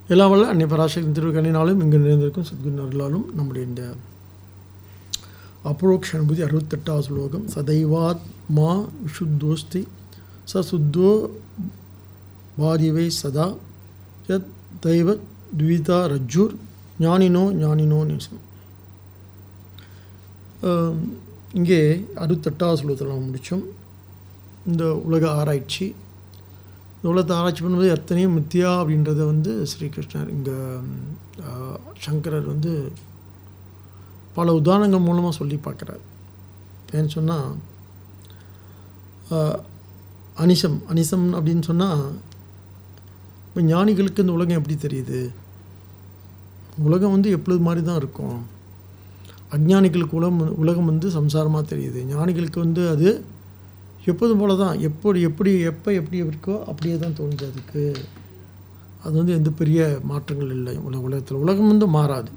எல்லா வல்ல அன்னை பராசக்தி திருக்கணினாலும் இங்கு நிறைந்திருக்கும் சத்குருநர்களாலும் நம்முடைய இந்த அப்ரோக்ஷ அனுபூதி அறுபத்தெட்டாவது ஸ்லோகம் சதைவாத் மா விஷுத்தோஸ்தி ச சுத்தோ பாதிவை சதா யத் தெய்வ த்விதா ரஜ்ஜுர் ஞானினோ ஞானினோ நேசம் ஆம், இங்கே அறுபத்தெட்டாவது ஸ்லோகத்தில் நம்ம முடித்தோம் இந்த உலக ஆராய்ச்சி இந்த உலகத்தை ஆராய்ச்சி பண்ணும்போது எத்தனையோ மித்தியா அப்படின்றத வந்து ஸ்ரீகிருஷ்ணர் இங்கே சங்கரர் வந்து பல உதாரணங்கள் மூலமாக சொல்லி பார்க்குறார் ஏன்னு சொன்னால் அனிசம் அனிசம் அப்படின்னு சொன்னால் இப்போ ஞானிகளுக்கு இந்த உலகம் எப்படி தெரியுது உலகம் வந்து எப்பொழுது மாதிரி தான் இருக்கும் அஞ்ஞானிகளுக்கு உலகம் உலகம் வந்து சம்சாரமாக தெரியுது ஞானிகளுக்கு வந்து அது எப்போதும் போல தான் எப்படி எப்படி எப்போ எப்படி இருக்கோ அப்படியே தான் தோணுது அதுக்கு அது வந்து எந்த பெரிய மாற்றங்கள் இல்லை உலக உலகத்தில் உலகம் வந்து மாறாது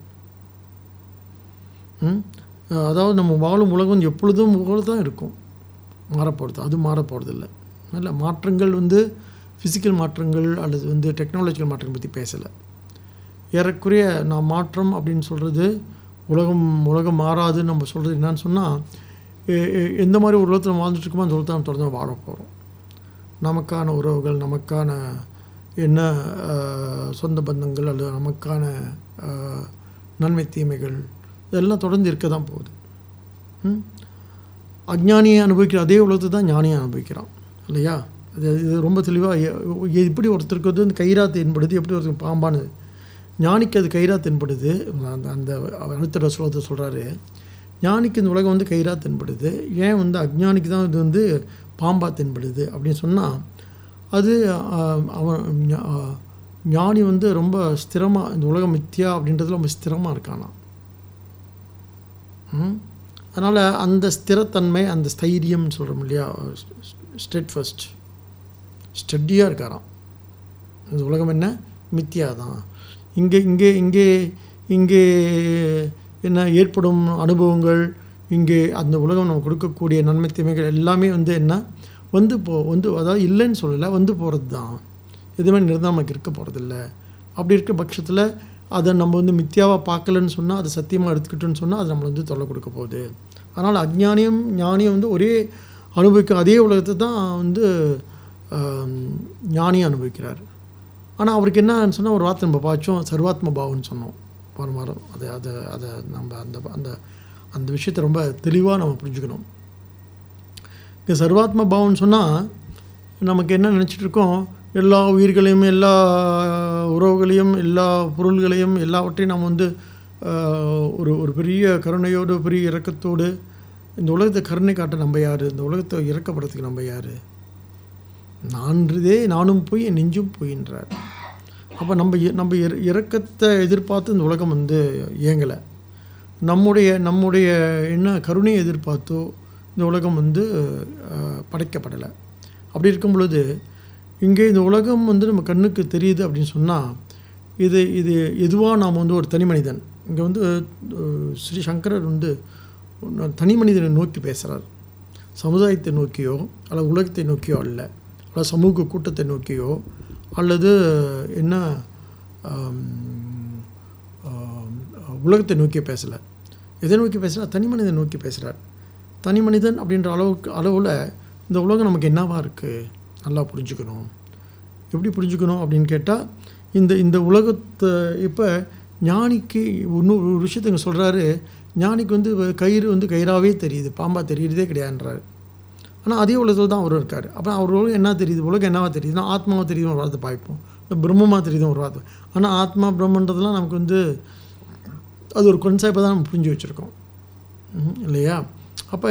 ம்? அதாவது நம்ம வாழும் உலகம் வந்து எப்பொழுதும் போல தான் இருக்கும் மாறப்போகிறது அது மாறப்போகிறதில்ல இல்லை மாற்றங்கள் வந்து ஃபிசிக்கல் மாற்றங்கள் அல்லது வந்து டெக்னாலஜிக்கல் மாற்றங்கள் பற்றி பேசலை ஏறக்குறைய நான் மாற்றம் அப்படின்னு சொல்கிறது உலகம் உலகம் மாறாதுன்னு நம்ம சொல்கிறது என்னன்னு சொன்னால் எந்த மாதிரி ஒரு உலகத்தில் வாழ்ந்துட்டு இருக்கோமோ அந்த உலகத்தை நம்ம தொடர்ந்து வாழ போகிறோம் நமக்கான உறவுகள் நமக்கான என்ன அஹ், சொந்த பந்தங்கள் அல்லது நமக்கான அஹ், நன்மை தீமைகள் இதெல்லாம் தொடர்ந்து இருக்க தான் போகுது ம்? அஞ்ஞானியை அனுபவிக்கிற அதே உலகத்தை தான் ஞானியை அனுபவிக்கிறான் இல்லையா அது இது ரொம்ப தெளிவாக எப்படி ஒருத்தருக்கு வந்து இந்த கைரா தென்படுது எப்படி ஒருத்தருக்கு பாம்பானது ஞானிக்கு அது கைரா தென்படுது அந்த அந்த அடுத்த ஸ்லோகத்தை சொல்கிறாரு ஞானிக்கு இந்த உலகம் வந்து கைரா தென்படுது ஏன் வந்து அஜ்ஞானிக்கு தான் இது வந்து பாம்பா தென்படுது அப்படின்னு சொன்னால் அது ஆஹ், அவன் ஞா- ஆஹ், ஞானி வந்து ரொம்ப ஸ்திரமாக இந்த உலகம் மித்யா அப்படின்றதுல ரொம்ப ஸ்திரமாக இருக்கானா அதனால் அந்த ஸ்திரத்தன்மை அந்த ஸ்தைரியம்னு சொல்கிறோம் இல்லையா ஸ்டெட் ஃபஸ்ட் ஸ்டெட்டியாக இருக்காராம் இந்த உலகம் என்ன மித்தியா தான் இங்கே இங்கே இங்கே இங்கே என்ன ஏற்படும் அனுபவங்கள் இங்கே அந்த உலகம் நம்ம கொடுக்கக்கூடிய நன்மை தீமைகள் எல்லாமே வந்து என்ன வந்து போ வந்து அதாவது இல்லைன்னு சொல்லலை வந்து போகிறது தான் எதுவுமே நிறுத்தம் நமக்கு இருக்க போகிறதில்ல அப்படி இருக்க பட்சத்தில் அதை நம்ம வந்து மித்தியாவாக பார்க்கலன்னு சொன்னால் அதை சத்தியமாக எடுத்துக்கிட்டோன்னு சொன்னால் அது நம்மளை வந்து தொல்லை கொடுக்க போகுது அதனால் அஜ்ஞானியும் ஞானியும் வந்து ஒரே அனுபவிக்க அதே உலகத்தை தான் வந்து ஆம், ஞானியும் அனுபவிக்கிறார் ஆனால் அவருக்கு என்னன்னு சொன்னால் ஒரு வார்த்தை நம்ம பார்த்தோம் சர்வாத்ம பாவம்னு சொன்னோம் போன வாரம் அதை அதை அதை நம்ம அந்த அந்த அந்த விஷயத்தை ரொம்ப தெளிவாக நம்ம புரிஞ்சுக்கணும் இந்த சர்வாத்ம பாவம்னு சொன்னால் நமக்கு என்ன நினச்சிட்டு இருக்கோம் எல்லா உயிர்களையும் எல்லா உறவுகளையும் எல்லா பொருள்களையும் எல்லாவற்றையும் நம்ம வந்து ஆஹ், ஒரு ஒரு பெரிய கருணையோடு பெரிய இரக்கத்தோடு இந்த உலகத்தை கருணை காட்ட நம்ம யார் இந்த உலகத்தை இறக்கப்படுறதுக்கு நம்ம யார் நான்றதே நானும் போய் என் நெஞ்சும் போயின்றார் அப்போ நம்ம இ- நம்ம இற- இரக்கத்தை எதிர்பார்த்து இந்த உலகம் வந்து இயங்கலை நம்முடைய நம்முடைய என்ன கருணையை எதிர்பார்த்தோ இந்த உலகம் வந்து அஹ், படைக்கப்படலை அப்படி இருக்கும் பொழுது இங்கே இந்த உலகம் வந்து நம்ம கண்ணுக்கு தெரியுது அப்படின்னு சொன்னால் இது இது எதுவாக நாம் வந்து ஒரு தனி மனிதன் இங்கே வந்து அஹ், ஸ்ரீ சங்கரர் வந்து ஒரு தனி மனிதனை நோக்கி பேசுகிறார் சமுதாயத்தை நோக்கியோ அல்லது உலகத்தை நோக்கியோ அல்ல அல்லது சமூக கூட்டத்தை நோக்கியோ அல்லது என்ன ஆம், ஆம், உலகத்தை நோக்கி பேசலை எதை நோக்கி பேசுகிறார் தனி மனிதனை நோக்கி பேசுகிறார் தனி மனிதன் அப்படின்ற அளவுக்கு அளவில் இந்த உலகம் நமக்கு என்னவா இருக்குது நல்லா புரிஞ்சுக்கணும் எப்படி புரிஞ்சுக்கணும் அப்படின்னு கேட்டால் இந்த இந்த உலகத்தை இப்போ ஞானிக்கு இன்னும் ஒரு விஷயத்தை இங்கே சொல்கிறாரு ஞானிக்கு வந்து கயிறு வந்து கயிறாவே தெரியுது பாம்பா தெரியுறதே கிடையாதுன்றாரு ஆனால் அதே உலகத்தில் தான் அவர் இருக்கார் அப்போ அவர் உலகம் என்ன தெரியுது உலகம் என்னவா தெரியுதுன்னா ஆத்மாவாக தெரியுது ஒரு வார்த்தை பார்ப்போம் இல்லை பிரம்மமாக தெரியுது ஒரு வார்த்தை ஆனால் ஆத்மா பிரம்மன்றதுலாம் நமக்கு வந்து அது ஒரு கொன்செப்டை தான் நம்ம புரிஞ்சு வச்சுருக்கோம் ம், இல்லையா அப்போ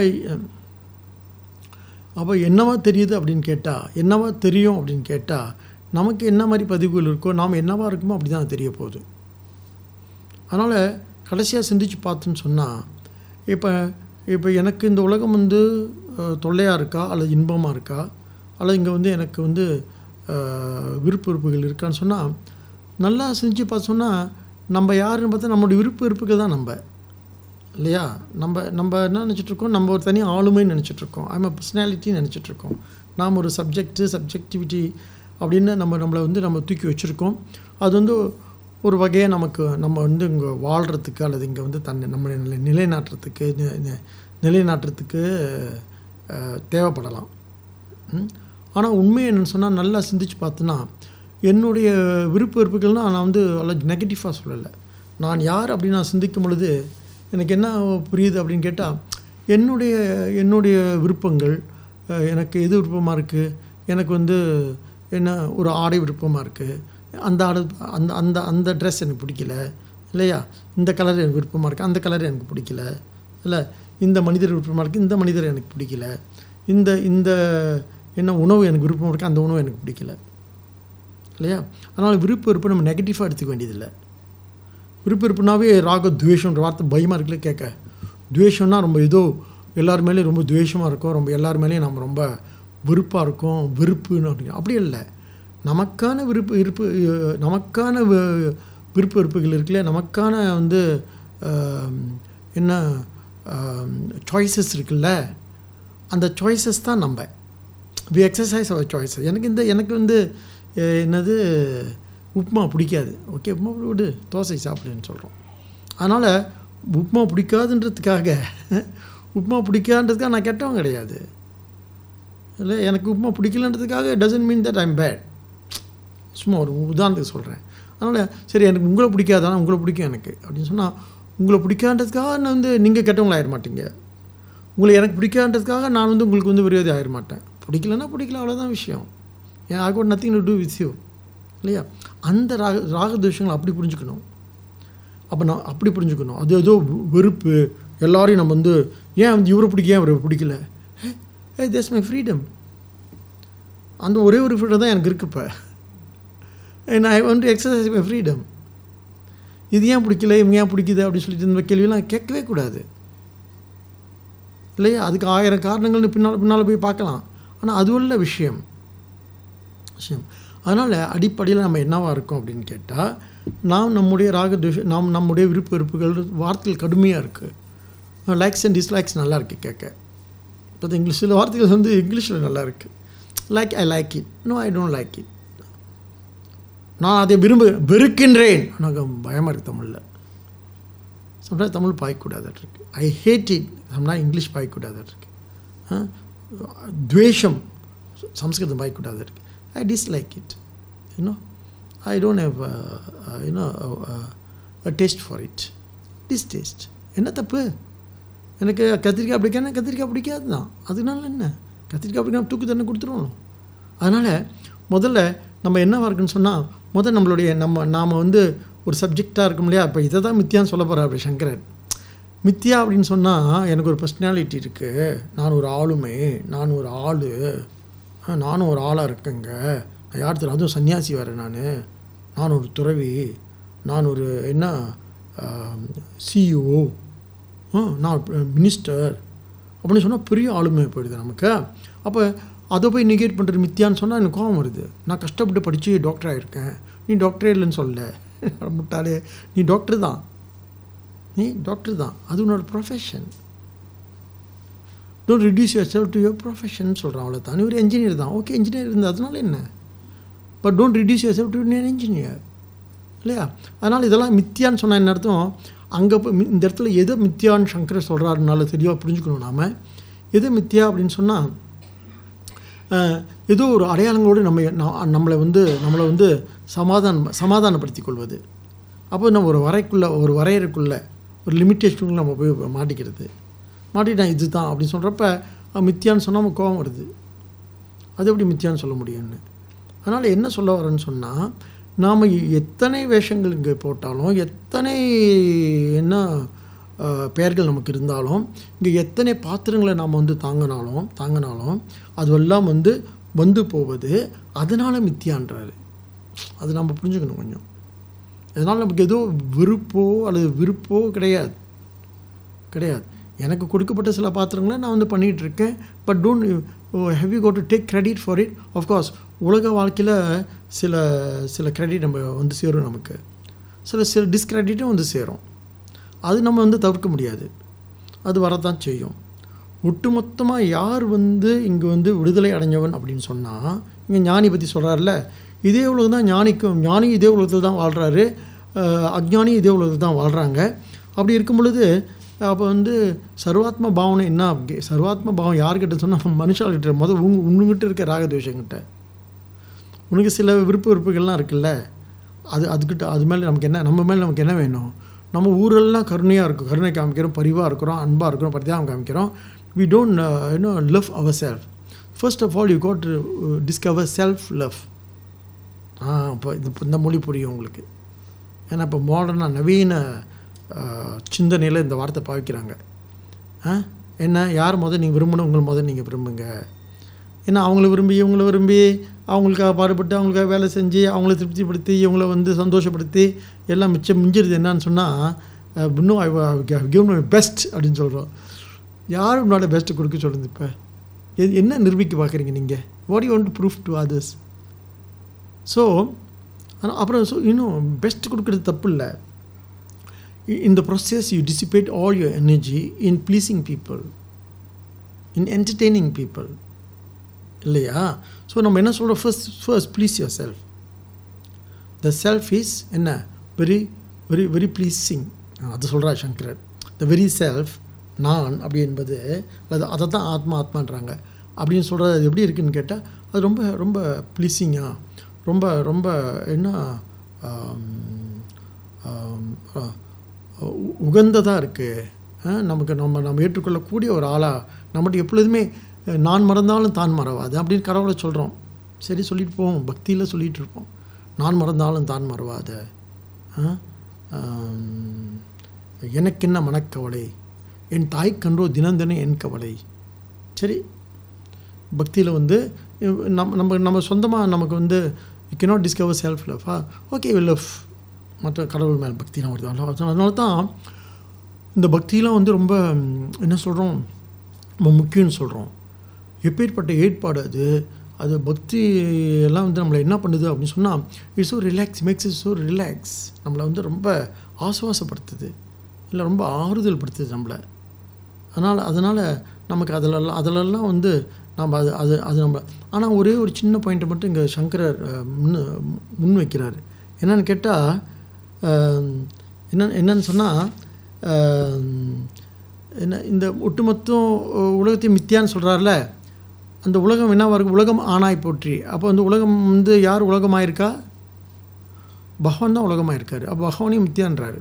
அப்போ என்னவா தெரியுது அப்படின்னு கேட்டால் என்னவா தெரியும் அப்படின்னு கேட்டால் நமக்கு என்ன மாதிரி பதிவுகள் இருக்கோ நாம் என்னவா இருக்குமோ அப்படி தான் தெரிய போகுது அதனால் கடைசியாக சிந்திச்சு பார்த்தோன்னு சொன்னால் இப்போ இப்போ எனக்கு இந்த உலகம் வந்து தொல்லையாக இருக்கா அல்லது இன்பமாக இருக்கா அல்லது இங்கே வந்து எனக்கு வந்து அஹ், விருப்ப வெறுப்புகள் இருக்கான்னு சொன்னால் நல்லா சிந்திச்சு பார்த்து சொன்னால் நம்ம யாருன்னு பார்த்தா நம்மளுடைய விருப்ப வெறுப்புகள் தான் நம்ம இல்லையா நம்ம நம்ம என்ன நினச்சிட்ருக்கோம் நம்ம ஒரு தனி ஆளுமைன்னு நினச்சிட்ருக்கோம் ஐம் அ பர்சனாலிட்டின்னு நினச்சிட்ருக்கோம் நாம் ஒரு சப்ஜெக்ட்டு சப்ஜெக்டிவிட்டி அப்படின்னு நம்ம நம்மளை வந்து நம்ம தூக்கி வச்சுருக்கோம் அது வந்து ஒரு வகையை நமக்கு நம்ம வந்து இங்கே வாழ்கிறதுக்கு அல்லது இங்கே வந்து தன்னை நம்மளை நிலை நிலைநாட்டுறதுக்கு நி- நி- நிலைநாட்டுறதுக்கு அஹ், தேவைப்படலாம் ஆனால் உண்மை என்னன்னு சொன்னால் நல்லா சிந்திச்சு பார்த்தோன்னா என்னுடைய விருப்ப வெறுப்புகள்னால் நான் வந்து நெகட்டிவாக சொல்லலை நான் யார் அப்படின்னு நான் சிந்திக்கும் பொழுது எனக்கு என்ன புரியுது அப்படின்னு கேட்டால் என்னுடைய என்னுடைய விருப்பங்கள் அஹ், எனக்கு எது விருப்பமாக இருக்குது எனக்கு வந்து என்ன ஒரு ஆடை விருப்பமாக இருக்குது அந்த ஆடை அந்த அந்த அந்த ட்ரெஸ் எனக்கு பிடிக்கல இல்லையா இந்த கலர் எனக்கு விருப்பமாக இருக்குது அந்த கலர் எனக்கு பிடிக்கல இல்லை இந்த மனிதர் விருப்பமாக இருக்குது இந்த மனிதர் எனக்கு பிடிக்கல இந்த இந்த என்ன உணவு எனக்கு விருப்பமாக இருக்குது அந்த உணவு எனக்கு பிடிக்கல இல்லையா அதனால் விருப்ப வெறுப்பு நம்ம நெகட்டிவாக எடுத்துக்க வேண்டியதில்லை விருப்ப வெறுப்புனாவே ராக துவேஷம்ன்ற வார்த்தை பயமாக இருக்குல்ல கேட்க துவேஷம்னா ரொம்ப ஏதோ எல்லார் மேலேயும் ரொம்ப துவேஷமாக இருக்கும் ரொம்ப எல்லார் மேலேயும் நம்ம ரொம்ப வெறுப்பாக இருக்கும் வெறுப்புன்னு அப்படி அப்படி இல்லை நமக்கான விருப்ப விருப்பு அஹ், நமக்கான வி- விருப்ப வெறுப்புகள் இருக்குல்ல நமக்கான வந்து ஆம், என்ன சாய்ஸஸ் இருக்குல்ல அந்த சாய்ஸஸ் தான் நம்ம வி எக்ஸசைஸ் அவர் சாய்ஸஸ் எனக்கு இந்த எனக்கு வந்து அஹ், என்னது உப்புமா பிடிக்காது ஓகே உப்புமா விடு தோசை சாப்பிடுன்னு சொல்கிறோம் அதனால் உப்புமா பிடிக்காதுன்றதுக்காக உப்புமா பிடிக்காதுன்றதுக்காக நான் கெட்டவன் கிடையாது இல்லை எனக்கு உப்புமா பிடிக்கலன்றதுக்காக doesn't mean that I'm bad சும்மா ஒரு உதாரணத்துக்கு சொல்கிறேன் அதனால் சரி எனக்கு உங்களை பிடிக்காது ஆனால் உங்களை பிடிக்கும் எனக்கு அப்படின்னு சொன்னால் உங்களை பிடிக்காததுக்காக நான் வந்து நீங்கள் கெட்டவங்களா ஆயிட மாட்டீங்க உங்களை எனக்கு பிடிக்காததுக்காக நான் வந்து உங்களுக்கு வந்து விரோதி ஆயிட மாட்டேன் பிடிக்கலன்னா பிடிக்கல அவ்வளோதான் விஷயம் ஏன் I got nothing to do with you இல்லையா அந்த ராக ராகதோஷங்களை அப்படி புரிஞ்சுக்கணும் அப்போ நான் அப்படி புரிஞ்சுக்கணும் அது ஏதோ வெறுப்பு எல்லாரையும் நம்ம வந்து ஏன் வந்து இவரை பிடிக்க ஏன் இவரை பிடிக்கல ஏ தேஸ் மை ஃப்ரீடம் அந்த ஒரே ஒரு ஃப்ரீடம் தான் எனக்கு இருக்கு இப்போ and I want to exercise my freedom இது ஏன் பிடிக்கல இவங்க ஏன் பிடிக்குது அப்படின்னு சொல்லிட்டு இந்த கேள்வியெல்லாம் கேட்கவே கூடாது இல்லையா அதுக்கு ஆயிரம் காரணங்கள்னு பின்னால் பின்னால் போய் பார்க்கலாம் ஆனால் அது உள்ள விஷயம் விஷயம் அதனால் அடிப்படையில் நம்ம என்னவா இருக்கோம் அப்படின்னு கேட்டால் நாம் நம்முடைய ராக துஷ நாம் நம்முடைய விருப்ப வெறுப்புகள் வார்த்தைகள் கடுமையாக இருக்குது லைக்ஸ் அண்ட் டிஸ்லைக்ஸ் நல்லா இருக்குது கேட்க இப்போ இங்கிலீஷ் சில வார்த்தைகள் வந்து இங்கிலீஷில் நல்லா இருக்குது like I like it no I don't like it நான் அதை விரும்பு வெறுக்கின்றேன் எனக்கு பயமாக இருக்குது தமிழில் சம்டைம்ஸ் தமிழ் பாய்க்கூடாது இருக்கு I hate it sometime English பாய்க்கூடாது இருக்கு துவேஷம் சம்ஸ்கிருதம் பாய்க்கூடாது இருக்கு I dislike it you know I don't have you know taste for it distaste என்ன தப்பு எனக்கு கத்திரிக்காய் பிடிக்காது கத்திரிக்காய் பிடிக்காது தான் அதனால என்ன கத்திரிக்காய் பிடிக்காம தூக்கு தண்ணி கொடுத்துருவோம் அதனால் முதல்ல நம்ம என்னவா இருக்குன்னு சொன்னால் முதல் நம்மளுடைய நம்ம நாம் வந்து ஒரு சப்ஜெக்டாக இருக்கும் இல்லையா இப்போ இதை தான் மித்தியான்னு சொல்ல போகிறார் சங்கரன் மித்தியா அப்படின்னு சொன்னால் எனக்கு ஒரு பர்சனாலிட்டி இருக்குது நான் ஒரு ஆளுமை நான் ஒரு ஆள் நானும் ஒரு ஆளாக இருக்கேங்க நான் யார் தெரியும் அதுவும் சன்னியாசி வேறு நான் நான் ஒரு துறவி நான் ஒரு என்ன சிஇஓ நான் மினிஸ்டர் அப்படின்னு சொன்னால் பெரிய ஆளுமை போயிடுது நமக்கு அப்போ அதை போய் நெகேட் பண்ணுறது மித்தியான்னு சொன்னால் எனக்கு கோவம் வருது நான் கஷ்டப்பட்டு படித்து டாக்டர் ஆகிருக்கேன் நீ டாக்டரே இல்லைன்னு சொல்ல முட்டாளே நீ டாக்டர் தான் நீ டாக்டர் தான் அது உன்னோட profession don't reduce yourself to your profession சொல்கிறான் அவ்வளோ தான் நீ ஒரு இன்ஜினியர் தான் ஓகே இன்ஜினியர் இருந்தால் அதனால என்ன but don't reduce yourself to engineer இல்லையா அதனால் இதெல்லாம் மித்தியான்னு சொன்னால் என்ன அர்த்தம் அங்கே போய் மி- இந்த இடத்துல எதை மித்தியான்னு சங்கரர் சொல்கிறாருனால தெளிவாக புரிஞ்சுக்கணும் நாம் எது மித்தியா அப்படின்னு சொன்னால் ஏதோ ஒரு அடையாளங்களோடு நம்ம ந- நம்மளை வந்து நம்மளை வந்து சமாதானம் சமாதானப்படுத்திக் கொள்வது அப்போ நம்ம ஒரு வரைக்குள்ளே ஒரு வரையறைக்குள்ளே ஒரு லிமிட்டேஷனுக்குள்ள நம்ம போய் மாட்டிக்கிறது மாட்டிட்டேன் இது தான் அப்படின்னு சொல்கிறப்ப மித்தியான்னு சொன்னால் நமக்கு கோபம் வருது அது எப்படி மித்தியான்னு சொல்ல முடியும்னு அதனால் என்ன சொல்ல வரேன்னு சொன்னால் நாம் எத்தனை வேஷங்கள் இங்கே போட்டாலும் எத்தனை என்ன அஹ், பெயர்கள் நமக்கு இருந்தாலும் இங்கே எத்தனை பாத்திரங்களை நாம் வந்து தாங்கினாலும் தாங்கினாலும் அதுவெல்லாம் வந்து வந்து போவது அதனால் மித்தியான்றாரு அது நம்ம புரிஞ்சுக்கணும் கொஞ்சம் அதனால் நமக்கு ஏதோ விருப்போ அல்லது விருப்போ கிடையாது கிடையாது எனக்கு கொடுக்கப்பட்ட சில பாத்திரங்களை நான் வந்து பண்ணிகிட்டு இருக்கேன் but don't have you go to take credit for it of course உலக வாழ்க்கையில் சில சில கிரெடிட் நம்ம வந்து சேரும் நமக்கு சில சில டிஸ்கிரெடிட்டும் வந்து சேரும் அது நம்ம வந்து தவிர்க்க முடியாது அது வரத்தான் செய்யும் ஒட்டுமொத்தமாக யார் வந்து இங்கே வந்து விடுதலை அடைஞ்சவன் அப்படின்னு சொன்னால் இங்கே ஞானி பற்றி சொல்கிறாருல இதே உலகம் தான் ஞானிக்கும் ஞானி இதே உலகத்தில் தான் வாழ்கிறாரு அஜ்ஞானி இதே உலகத்தில் தான் வாழ்கிறாங்க அப்படி இருக்கும் பொழுது அப்போ வந்து சர்வாத்ம பாவனை என்ன அப்படி சர்வாத்ம பாவம் யார்கிட்ட சொன்னால் மனுஷாள்கிட்ட முதல் உங்க உங்ககிட்ட இருக்க ராகதோஷங்கிட்ட உனக்கு சில விருப்ப விருப்புகள்லாம் இருக்குல்ல அது அதுக்கிட்ட அது மேலே நமக்கு என்ன நம்ம மேலே நமக்கு என்ன வேணும் நம்ம ஊரெல்லாம் கருணையாக இருக்கும் கருணை காமிக்கிறோம் பரிவாக இருக்கிறோம் அன்பாக இருக்கிறோம் பரிதாபம் காமிக்கிறோம் we don't you know love our self first of all you got discover self love ஆ இப்போ இந்த இந்த மொழி புரியும் உங்களுக்கு ஏன்னா இப்போ மாடர்னாக நவீன சிந்தனையில் இந்த வார்த்தை பாவிக்கிறாங்க ஆ என்ன யார் முதல் நீங்கள் விரும்பணும் உங்களை முதல் நீங்கள் விரும்புங்க ஏன்னா அவங்கள விரும்பி இவங்கள விரும்பி அவங்களுக்காக பாடுபட்டு அவங்களுக்காக வேலை செஞ்சு அவங்கள திருப்திப்படுத்தி இவங்கள வந்து சந்தோஷப்படுத்தி எல்லாம் மிச்சம் மிஞ்சிருது என்னன்னு சொன்னால் இன்னும் ஐ கிவ் மை பெஸ்ட் அப்படின்னு சொல்கிறோம் யார் உன்னோட பெஸ்ட்டு கொடுக்க சொல்லுது இப்போ எது என்ன நிரூபிக்க பார்க்குறீங்க நீங்கள் what you want to proof to others so அப்புறம் ஸோ இன்னும் பெஸ்ட் கொடுக்குறது தப்பு இல்லை in the process you dissipate all your energy in pleasing people in entertaining people இல்லையா ஸோ நம்ம என்ன சொல்கிறோம் first first please yourself the self is என்ன வெரி வெரி வெரி ப்ளீஸிங் அது சொல்கிறா சங்கரர் த வெரி செல்ஃப் நான் அப்படி என்பது அது அதை தான் ஆத்மா ஆத்மான்றாங்க அப்படின்னு சொல்கிறது அது எப்படி இருக்குன்னு கேட்டால் அது ரொம்ப ரொம்ப ப்ளீஸிங்காக ரொம்ப ரொம்ப என்ன உகந்ததாக இருக்குது நமக்கு நம்ம நம்ம ஏற்றுக்கொள்ளக்கூடிய ஒரு ஆளாக நம்மகிட்ட எப்பொழுதுமே நான் மறந்தாலும் தான் மறவாது அப்படின்னு கடவுளை சொல்கிறோம் சரி சொல்லிட்டு போவோம் பக்தியில் சொல்லிகிட்டு இருப்போம் நான் மறந்தாலும் தான் மறவாத எனக்கு என்ன மனக்கவலை என் தாய் கன்றோ தினந்தினம் என் கவலை சரி பக்தியில் வந்து நம்ம நம்ம நம்ம சொந்தமாக நமக்கு வந்து யூ கெனாட் டிஸ்கவர் செல்ஃப் லவ்வா ஓகே வில் லவ் மற்ற கடவுள் மேல் பக்திலாம் வருது அதனால தான் இந்த பக்திலாம் வந்து ரொம்ப என்ன சொல்கிறோம் ரொம்ப முக்கியம்னு சொல்கிறோம் எப்பேற்பட்ட ஏற்பாடு அது அது பக்தி எல்லாம் வந்து நம்மளை என்ன பண்ணுது அப்படின்னு சொன்னால் it's so relax makes it so relax நம்மளை வந்து ரொம்ப ஆசுவாசப்படுத்துது இல்லை ரொம்ப ஆறுதல் படுத்துது நம்மளை அதனால் அதனால் நமக்கு அதிலெல்லாம் அதிலெல்லாம் வந்து நம்ம அது அது அது நம்ம ஆனால் ஒரே ஒரு சின்ன பாயிண்ட்டை மட்டும் இங்கே சங்கரர் முன் முன் வைக்கிறார் என்னன்னு கேட்டால் என்ன என்னன்னு சொன்னால் என்ன இந்த ஒட்டுமொத்தம் உலகத்தையும் மித்தியான்னு சொல்கிறார்ல அந்த உலகம் என்னவா இருக்கு உலகம் ஆனாய் போற்றி அப்போ வந்து உலகம் வந்து யார் உலகமாயிருக்கா பகவான் தான் உலகமாயிருக்காரு அப்போ பகவானையும் மித்தியான்றாரு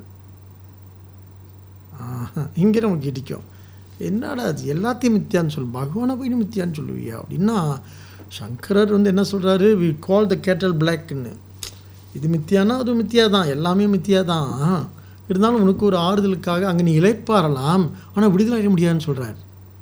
இங்கே நமக்கு இடிக்கும் என்னடா அது எல்லாத்தையும் மித்தியான்னு சொல்லு பகவானை போய் மித்தியான்னு சொல்லுவியா அப்படின்னா சங்கரர் வந்து என்ன சொல்கிறாரு வி கால் த கேட்டல் பிளாக்னு இது மித்தியானா அது மித்தியா தான் எல்லாமே மித்தியா தான் இருந்தாலும் உனக்கு ஒரு ஆறுதலுக்காக அங்கே நீ இழைப்பாரலாம் ஆனால் விடுதலை அடைய முடியாதுன்னு சொல்கிறார்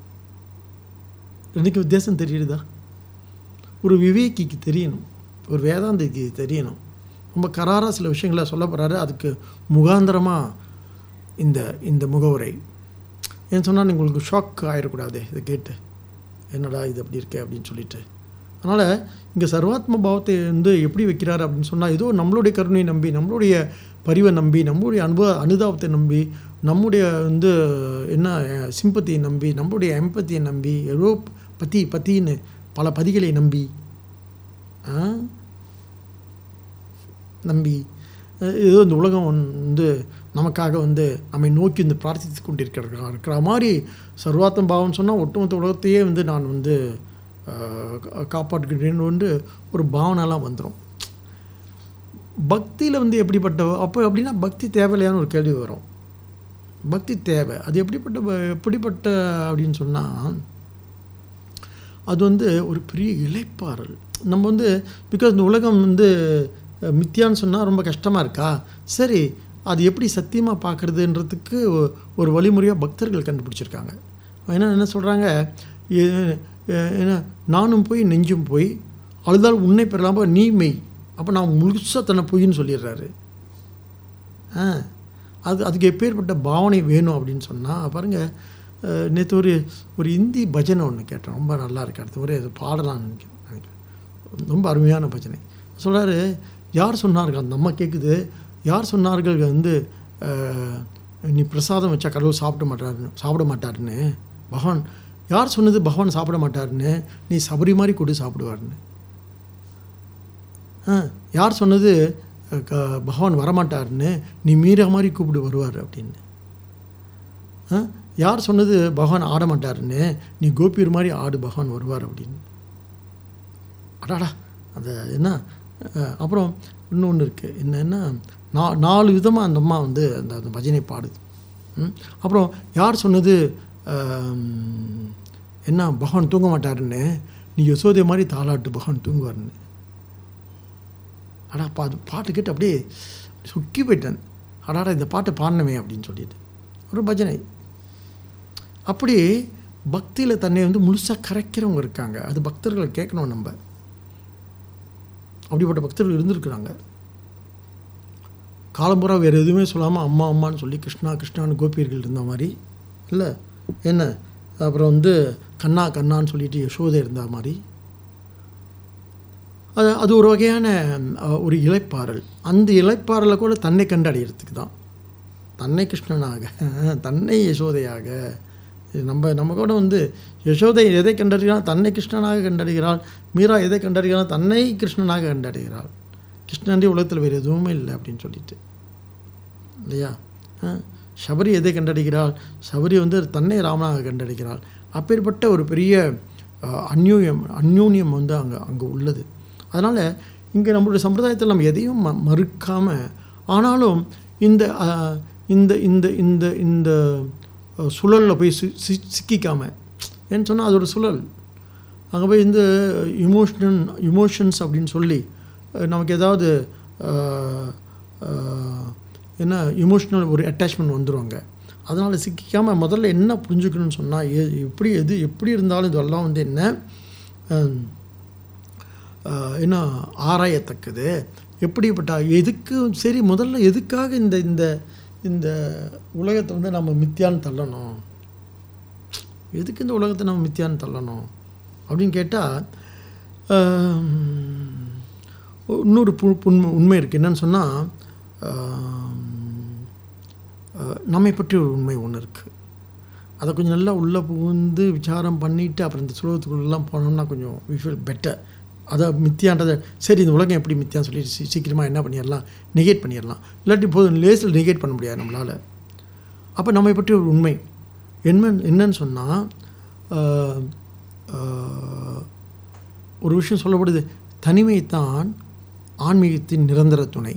எனக்கு வித்தியாசம் தெரியுதா ஒரு விவேகிக்கு தெரியணும் ஒரு வேதாந்திக்கு தெரியணும் ரொம்ப கராராக சில விஷயங்களை சொல்ல போகிறாரு அதுக்கு முகாந்திரமாக இந்த இந்த முகவுரை ஏன்னு சொன்னால் உங்களுக்கு ஷாக் ஆகிடக்கூடாது இதை கேட்டு என்னடா இது அப்படி இருக்கே அப்படின்னு சொல்லிட்டு அதனால் இங்கே சர்வாத்ம பாவத்தை வந்து எப்படி வைக்கிறாரு அப்படின்னு சொன்னால் ஏதோ நம்மளுடைய கருணையை நம்பி நம்மளுடைய பரிவை நம்பி நம்மளுடைய அனுபவ அனுதாபத்தை நம்பி நம்முடைய வந்து என்ன சிம்பத்தியை நம்பி நம்மளுடைய எம்பத்தியை நம்பி ஏதோ பத்தி பத்தின்னு பல பதிகளை நம்பி நம்பி ஏதோ இந்த உலகம் வந்து நமக்காக வந்து நம்மை நோக்கி வந்து பிரார்த்தித்து கொண்டிருக்கிற இருக்கிற மாதிரி சர்வாத்தம் பாவம்னு சொன்னால் ஒட்டுமொத்த உலகத்தையே வந்து நான் வந்து காப்பாற்றுகிறேன்னு வந்து ஒரு பாவனைலாம் வந்துடும் பக்தியில் வந்து எப்படிப்பட்ட அப்போ அப்படின்னா பக்தி தேவையில்லையான ஒரு கேள்வி வரும் பக்தி தேவை அது எப்படிப்பட்ட எப்படிப்பட்ட அப்படின்னு சொன்னால் அது வந்து ஒரு பெரிய இழைப்பாறல் நம்ம வந்து பிகாஸ் இந்த உலகம் வந்து மித்தியான்னு சொன்னால் ரொம்ப கஷ்டமாக இருக்கா சரி அது எப்படி சத்தியமாக பார்க்குறதுன்றதுக்கு ஒரு வழிமுறையாக பக்தர்கள் கண்டுபிடிச்சிருக்காங்க ஏன்னா என்ன சொல்கிறாங்க ஏன்னா நானும் போய் நெஞ்சும் போய் அழுதால் உன்னை பெறலாமல் நீ மெய் அப்போ நான் முழுசாக தன்னை பொய்ன்னு சொல்லிடுறாரு ஆ அது அதுக்கு எப்பேற்பட்ட பாவனை வேணும் அப்படின்னு சொன்னால் பாருங்கள் நேற்று ஒரு ஒரு இந்தி பஜனை ஒன்று கேட்டேன் ரொம்ப நல்லா இருக்கு அடுத்த முறை அது பாடலாம்னு நினைக்கிறேன் நினைக்கிறேன் ரொம்ப அருமையான பஜனை சொல்கிறாரு யார் சொன்னார்கள் அந்த அம்மா கேட்குது யார் சொன்னார்கள் வந்து நீ பிரசாதம் வச்சா கடவுள் சாப்பிட மாட்டாருன்னு சாப்பிட மாட்டாருன்னு பகவான் யார் சொன்னது பகவான் சாப்பிட மாட்டாருன்னு நீ சபரி மாதிரி கொடு சாப்பிடுவார்னு ஆ, யார் சொன்னது அஹ், க- பகவான் வரமாட்டாருன்னு நீ மீரா மாதிரி கூப்பிடு வருவார் அப்படின்னு ஆ, யார் சொன்னது பகவான் ஆட மாட்டாருன்னு நீ கோபியர் மாதிரி ஆடு பகவான் வருவார் அப்படின்னு அடாடா அந்த என்ன அஹ், அப்புறம் இன்னொன்று இருக்குது என்னன்னா நா நாலு விதமாக அந்த அம்மா வந்து அந்த அந்த பஜனை பாடுது ம். அப்புறம் யார் சொன்னது ஆம், என்ன பகவான் தூங்க மாட்டாருன்னு நீ யசோதை மாதிரி தாளாட்டு பகவான் தூங்குவார்னு அடா பா பாட்டு கேட்டு அப்படியே சுக்கி போயிட்டேன் அடாடா இந்த பாட்டை பாடணுமே அப்படின்னு சொல்லிட்டு ஒரு பஜனை அப்படி பக்தியில் தன்னை வந்து முழுசாக கரைக்கிறவங்க இருக்காங்க அது பக்தர்களை கேட்கணும் நம்ம அப்படிப்பட்ட பக்தர்கள் இருந்திருக்கிறாங்க காலம்புறா வேறு எதுவுமே சொல்லாமல் அம்மா அம்மான்னு சொல்லி கிருஷ்ணா கிருஷ்ணான்னு கோபியர்கள் இருந்த மாதிரி இல்லை என்ன அப்புறம் வந்து கண்ணா கண்ணான்னு சொல்லிட்டு யசோதை இருந்த மாதிரி அது அது ஒரு வகையான அஹ், ஒரு இலைப்பாறல் அந்த இலைப்பாறலை கூட தன்னை கண்டடைகிறதுக்கு தான் தன்னை கிருஷ்ணனாக தன்னை யசோதையாக இது நம்ம நம்ம கூட வந்து யசோதை எதை கண்டறிகிறாள் தன்னை கிருஷ்ணனாக கண்டறிகிறாள் மீரா எதை கண்டறிகிறாள் தன்னை கிருஷ்ணனாக கண்டறிகிறாள் கிருஷ்ணன்றி உலகத்தில் வேறு எதுவுமே இல்லை அப்படின்னு சொல்லிட்டு இல்லையா ஆ? சபரி எதை கண்டடிக்கிறாள் சபரி வந்து தன்னை ராமனாக கண்டடிக்கிறாள் அப்பேற்பட்ட ஒரு பெரிய அஹ், அந்யூயம் அந்யூன்யம் வந்து அங்கே அங்கே உள்ளது அதனால் இங்கே நம்மளுடைய சம்பிரதாயத்தில் நம்ம எதையும் ம மறுக்காமல் ஆனாலும் இந்த அஹ், இந்த இந்த இந்த இந்த சுழலில் போய் சி சி- சிக்கிக்காம ஏன்னு சொன்னால் அது ஒரு சுழல் அங்கே போய் இந்த இமோஷனல் இமோஷன்ஸ் அப்படின்னு சொல்லி அஹ், நமக்கு ஏதாவது அஹ், அஹ், என்ன இமோஷ்னல் ஒரு அட்டாச்மெண்ட் வந்துருவாங்க அதனால் சிக்கிக்காமல் முதல்ல என்ன புரிஞ்சுக்கணும்னு சொன்னால் எ எப்படி எது எப்படி இருந்தாலும் இதெல்லாம் வந்து என்ன அஹ், அஹ், என்ன ஆராயத்தக்கது எப்படிப்பட்ட எதுக்கு சரி முதல்ல எதுக்காக இந்த இந்த இந்த உலகத்தை வந்து நம்ம மித்தியான்னு தள்ளணும் எதுக்கு இந்த உலகத்தை நம்ம மித்தியான்னு தள்ளணும் அப்படின்னு கேட்டால் இன்னொரு பு உண்மை உண்மை இருக்குது என்னன்னு சொன்னால் நம்மை பற்றி ஒரு உண்மை ஒன்று இருக்குது அதை கொஞ்சம் நல்லா உள்ளே புகுந்து விசாரம் பண்ணிவிட்டு அப்புறம் இந்த சுலோகத்துக்குள்ளெல்லாம் போனோம்னா கொஞ்சம் வி ஃபீல் பெட்டர் அதை மித்தியான்றதை சரி இந்த உலகம் எப்படி மித்தியான்னு சொல்லிட்டு சீ சீக்கிரமாக என்ன பண்ணிடலாம் நெகேட் பண்ணிடலாம் இல்லாட்டி போதும் லேசில் நெகேட் பண்ண முடியாது நம்மளால் அப்போ நம்மை பற்றி ஒரு உண்மை என்ன என்னன்னு சொன்னால் ஒரு விஷயம் சொல்லப்படுது தனிமைத்தான் ஆன்மீகத்தின் நிரந்தர துணை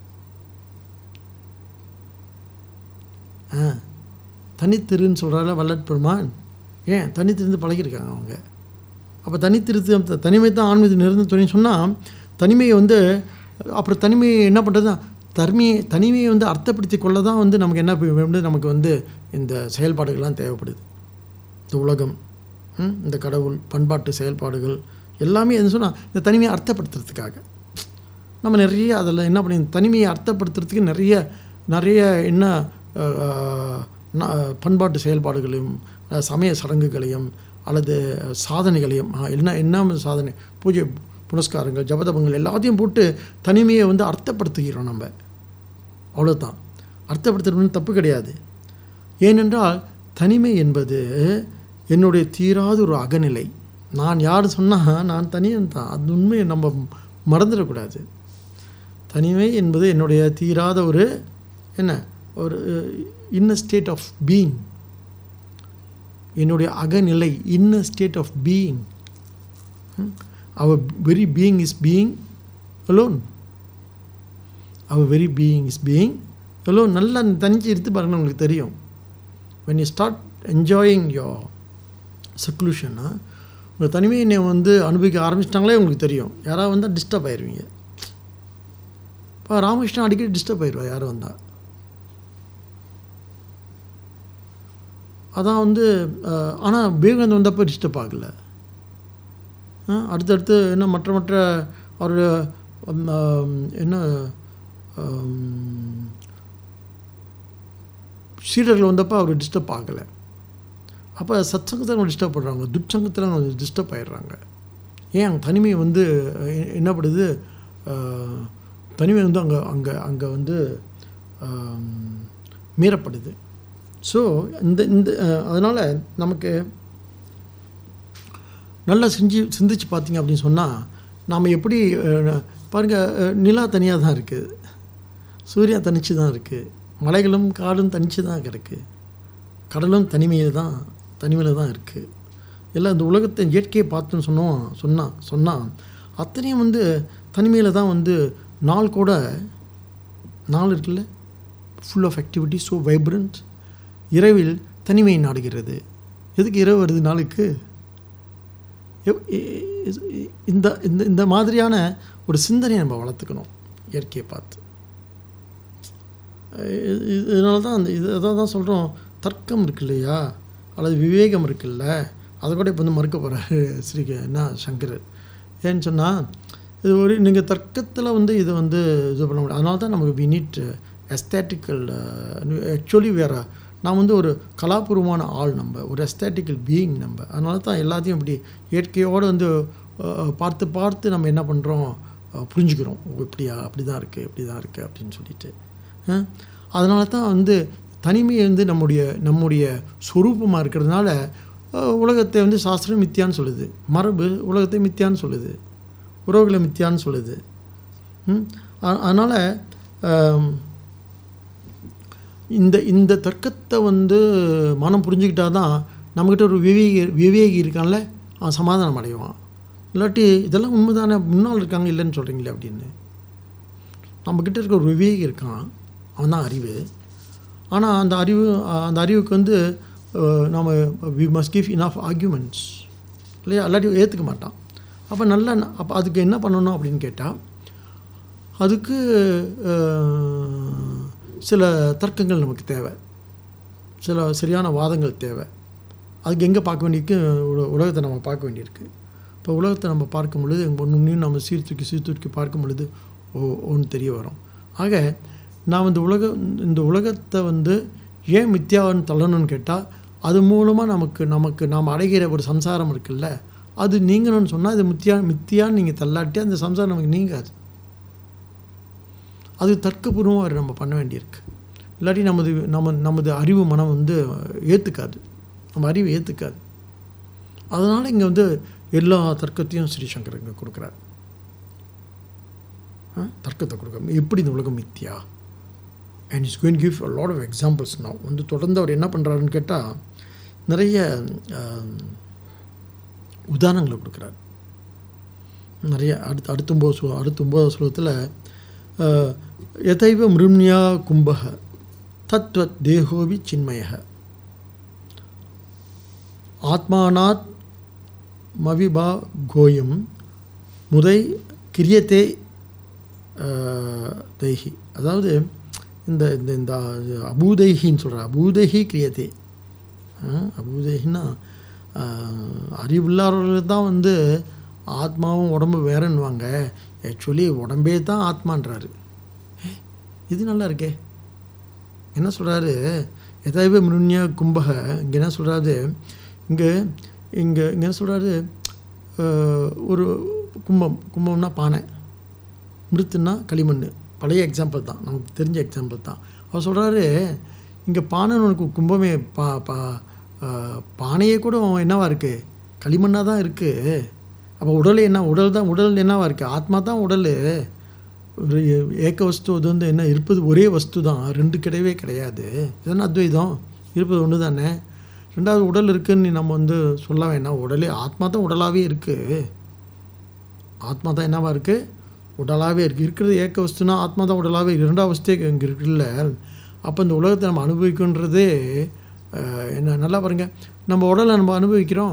ஆ தனித்திருன்னு சொல்கிறால வல்லற் பெருமான் ஏன் தனித்திருந்து பழகியிருக்காங்க அவங்க அப்போ தனித்திருத்து அந்த தனிமை தான் ஆன்மீக நிரந்தர துணைன்னு சொன்னால் தனிமையை வந்து அப்புறம் தனிமையை என்ன பண்ணுறது தனிமையை தனிமையை வந்து அர்த்தப்படுத்தி கொள்ள தான் வந்து நமக்கு என்ன வேண்டும் நமக்கு வந்து இந்த செயல்பாடுகள்லாம் தேவைப்படுது இந்த உலகம் ம், இந்த கடவுள் பண்பாட்டு செயல்பாடுகள் எல்லாமே என்ன சொன்னால் இந்த தனிமையை அர்த்தப்படுத்துறதுக்காக நம்ம நிறைய அதில் என்ன பண்ணி தனிமையை அர்த்தப்படுத்துறதுக்கு நிறைய நிறைய என்ன அஹ், ந- பண்பாட்டு செயல்பாடுகளையும் அஹ், சமய சடங்குகளையும் அல்லது சாதனைகளையும் ஆ, என்ன என்ன சாதனை பூஜை புனஸ்காரங்கள் ஜபதபங்கள் எல்லாத்தையும் போட்டு தனிமையை வந்து அர்த்தப்படுத்துகிறோம் நம்ம அவ்வளோதான் அர்த்தப்படுத்துறது தப்பு கிடையாது ஏனென்றால் தனிமை என்பது என்னுடைய தீராத ஒரு அகநிலை நான் யார் சொன்னால் நான் தனியன் தான் அது உண்மையை நம்ம மறந்துடக்கூடாது தனிமை என்பது என்னுடைய தீராத ஒரு என்ன ஒரு இன்ன ஸ்டேட் ஆஃப் பீயிங் என்னுடைய அகநிலை இன்ன state of being our very being is being alone our very being is being alone நல்லா தனிச்சு எடுத்து பாருங்க உங்களுக்கு தெரியும் when you start enjoying your seclusion உங்கள் தனிமையை நீ வந்து அனுபவிக்க ஆரம்பிச்சிட்டாங்களே உங்களுக்கு தெரியும் யாராவது வந்தால் டிஸ்டர்ப் ஆயிடுவீங்க இப்போ ராமகிருஷ்ணன் அடிக்கடி டிஸ்டர்ப் ஆயிடுவா யாரும் வந்தால் அதான் வந்து ஆனால் விவேகானந்த் வந்தப்போ டிஸ்டர்ப் ஆகல ஆ, அடுத்தடுத்து என்ன மற்ற மற்ற அவருடைய ம், ஆம், என்ன ஆம், சீடர்கள் வந்தப்போ அவர் டிஸ்டர்ப் ஆகலை அப்போ சத்சங்கத்தில் அவங்க டிஸ்டர்ப் பண்ணுறாங்க துட்சங்கத்தில் அவங்க டிஸ்டர்ப் ஆயிடுறாங்க ஏன் அங்கே தனிமை வந்து எ- என்ன படுது அஹ், தனிமை வந்து அங்கே அங்கே அங்கே வந்து ஆம், மீறப்படுது ஸோ இந்த இந்த அதனால் நமக்கு நல்லா செஞ்சு சிந்திச்சு பார்த்தீங்க அப்படின்னு சொன்னால் நாம் எப்படி அஹ், பாருங்கள் நிலா தனியாக தான் இருக்குது சூர்யா தனிச்சு தான் இருக்குது மலைகளும் காடும் தனிச்சு தான் இருக்குது கடலும் தனிமையில் தான் தனிமையில் தான் இருக்குது எல்லாம் இந்த உலகத்தை இயற்கையை பார்த்துன்னு சொன்னோம் சொன்னான் சொன்னான் அத்தனையும் வந்து தனிமையில் தான் வந்து நாள் கூட நாள் இருக்குல்ல full of activity so vibrant இரவில் தனிமை நாடுகிறது எதுக்கு இரவு வருது நாளுக்கு எவ்- இ- இ- இந்த இந்த இந்த மாதிரியான ஒரு சிந்தனையை நம்ம வளர்த்துக்கணும் இயற்கையை பார்த்து இது- இது- இதனால தான் அந்த இது அதான் தான் சொல்கிறோம் தர்க்கம் இருக்கு இல்லையா அல்லது விவேகம் இருக்குல்ல அதை கூட இப்போ வந்து மறுக்க போகிறாரு ஸ்ரீ என்ன சங்கரர் ஏன்னு சொன்னால் இது ஒரு நீங்கள் தர்க்கத்தில் வந்து இது வந்து இது பண்ண முடியாது அதனால தான் நமக்கு வி நீட் எஸ்தேட்டிக்கல் ஆக்சுவலி வேறு நான் வந்து ஒரு கலாபூர்வமான ஆள் நம்ம ஒரு எஸ்தேட்டிக்கல் பீயிங் நம்ம அதனால தான் எல்லாத்தையும் இப்படி இயற்கையோடு வந்து அஹ், பார்த்து பார்த்து நம்ம என்ன பண்ணுறோம் புரிஞ்சுக்கிறோம் ஓ, இப்படியா அப்படி தான் இருக்குது இப்படி தான் இருக்குது அப்படின்னு சொல்லிட்டு அஹ், அதனால தான் வந்து தனிமை வந்து நம்முடைய நம்முடைய சொரூபமாக இருக்கிறதுனால அஹ், உலகத்தை வந்து சாஸ்திரம் மித்தியான்னு சொல்லுது மரபு உலகத்தை மித்தியான்னு சொல்லுது உறவுகளை மித்தியான்னு சொல்லுது ம்? அ- அதனால் ஆம், இந்த இந்த தர்க்கத்தை வந்து மனம் புரிஞ்சுக்கிட்டா தான் நம்மக்கிட்ட ஒரு விவேகி விவேகி இருக்கான்ல அவன் சமாதானம் அடைவான் இல்லாட்டி இதெல்லாம் உண்மைதானே முன்னால் இருக்காங்க இல்லைன்னு சொல்கிறீங்களே அப்படின்னு நம்மக்கிட்ட இருக்க ஒரு விவேகி இருக்கான் அவன் தான் அறிவு ஆனால் அந்த அறிவு அந்த அறிவுக்கு வந்து அஹ், நம்ம we must give enough arguments இல்லையா இல்லாட்டி ஏற்றுக்க மாட்டான் அப்போ நல்லா அப்போ அதுக்கு என்ன பண்ணணும் அப்படின்னு கேட்டால் அதுக்கு அஹ், சில தர்க்கங்கள் நமக்கு தேவை சில சரியான வாதங்கள் தேவை அதுக்கு எங்கே பார்க்க வேண்டியிருக்கு உல- உலகத்தை நம்ம பார்க்க வேண்டியிருக்கு இப்போ உலகத்தை நம்ம பார்க்கும் பொழுது ஒன்றையும் நம்ம சீர்தூக்கி சீர்தூக்கி பார்க்கும் பொழுது ஓ ஒன்று தெரிய வரும் ஆக நான் இந்த உலக இந்த உலகத்தை வந்து ஏன் மித்யான்னு தள்ளணும்னு கேட்டால் அது மூலமாக நமக்கு நமக்கு நாம் அடைகிற ஒரு சம்சாரம் இருக்குல்ல அது நீங்கணும்னு சொன்னால் அது மித்தியா மித்தியான்னு நீங்கள் தள்ளாட்டி அந்த சம்சாரம் நமக்கு நீங்காது அது தர்க்கபூர்வமாக நம்ம பண்ண வேண்டியிருக்கு இல்லாட்டி நமது நம்ம நமது அறிவு மனம் வந்து ஏற்றுக்காது நம்ம அறிவு ஏற்றுக்காது அதனால் இங்கே வந்து எல்லா தர்க்கத்தையும் ஸ்ரீசங்கர் இங்கே கொடுக்குறார் ஆ? தர்க்கத்தை கொடுக்க எப்படி இந்த உலகம் மித்தியா and is going give a lot of examples now வந்து தொடர்ந்து அவர் என்ன பண்ணுறாருன்னு கேட்டால் நிறைய ஆம், உதாரணங்களை கொடுக்குறார் நிறைய அடுத்து அடுத்தொம்போது ஸ்லோ அடுத்த ஒம்போது ஸ்லோகத்தில் எதைவ மிரும்யா கும்பக தத்வத் தேகோவி சின்மய ஆத்மானாத் மவிபா கோயம் முதை கிரியத்தே அஹ், தைஹி அதாவது இந்த இந்த இந்த அபூதைஹின்னு சொல்கிற அபூதைஹி கிரியத்தே அஹ், அபூதைஹின்னா அஹ், அறிவில்லாதவர்கள் தான் வந்து ஆத்மாவும் உடம்பு வேறன்னுவாங்க ஆக்சுவலி உடம்பே தான் ஆத்மான்றாரு ஏ, இது நல்லா இருக்கே என்ன சொல்கிறாரு எதாவே மிருண்யா கும்பக இங்கே என்ன சொல்கிறாரு இங்கே இங்கே இங்கே என்ன சொல்கிறாரு ஒரு கும்பம் கும்பம்னா பானை மிருத்துன்னா களிமண் பழைய எக்ஸாம்பிள் தான் நமக்கு தெரிஞ்ச எக்ஸாம்பிள் தான் அவர் சொல்கிறாரு இங்கே பானைன்னு உனக்கு கும்பமே பா பா அஹ், பானையே கூட என்னவா இருக்குது களிமண்ணாக தான் இருக்குது அப்போ உடல் என்ன உடல் தான் உடல் என்னவா இருக்குது ஆத்மா தான் உடல் ஒரு ஏ- ஏக வஸ்து அது வந்து என்ன இருப்பது ஒரே வஸ்து தான் ரெண்டு கிடையவே கிடையாது இதுதானே அத்வைதம் இருப்பது ஒன்று தானே ரெண்டாவது உடல் இருக்குன்னு நீ நம்ம வந்து சொல்ல வேணாம் உடலே ஆத்மா தான் உடலாகவே இருக்குது ஆத்மா தான் என்னவா இருக்குது உடலாகவே இருக்குது இருக்கிறது ஏக்க வஸ்துனா ஆத்மா தான் உடலாகவே இரண்டாவது வஸ்தே இங்கே இருக்குல்ல அப்போ இந்த உலகத்தை நம்ம அனுபவிக்கின்றதே அஹ், என்ன நல்லா பாருங்க நம்ம உடலை நம்ம அனுபவிக்கிறோம்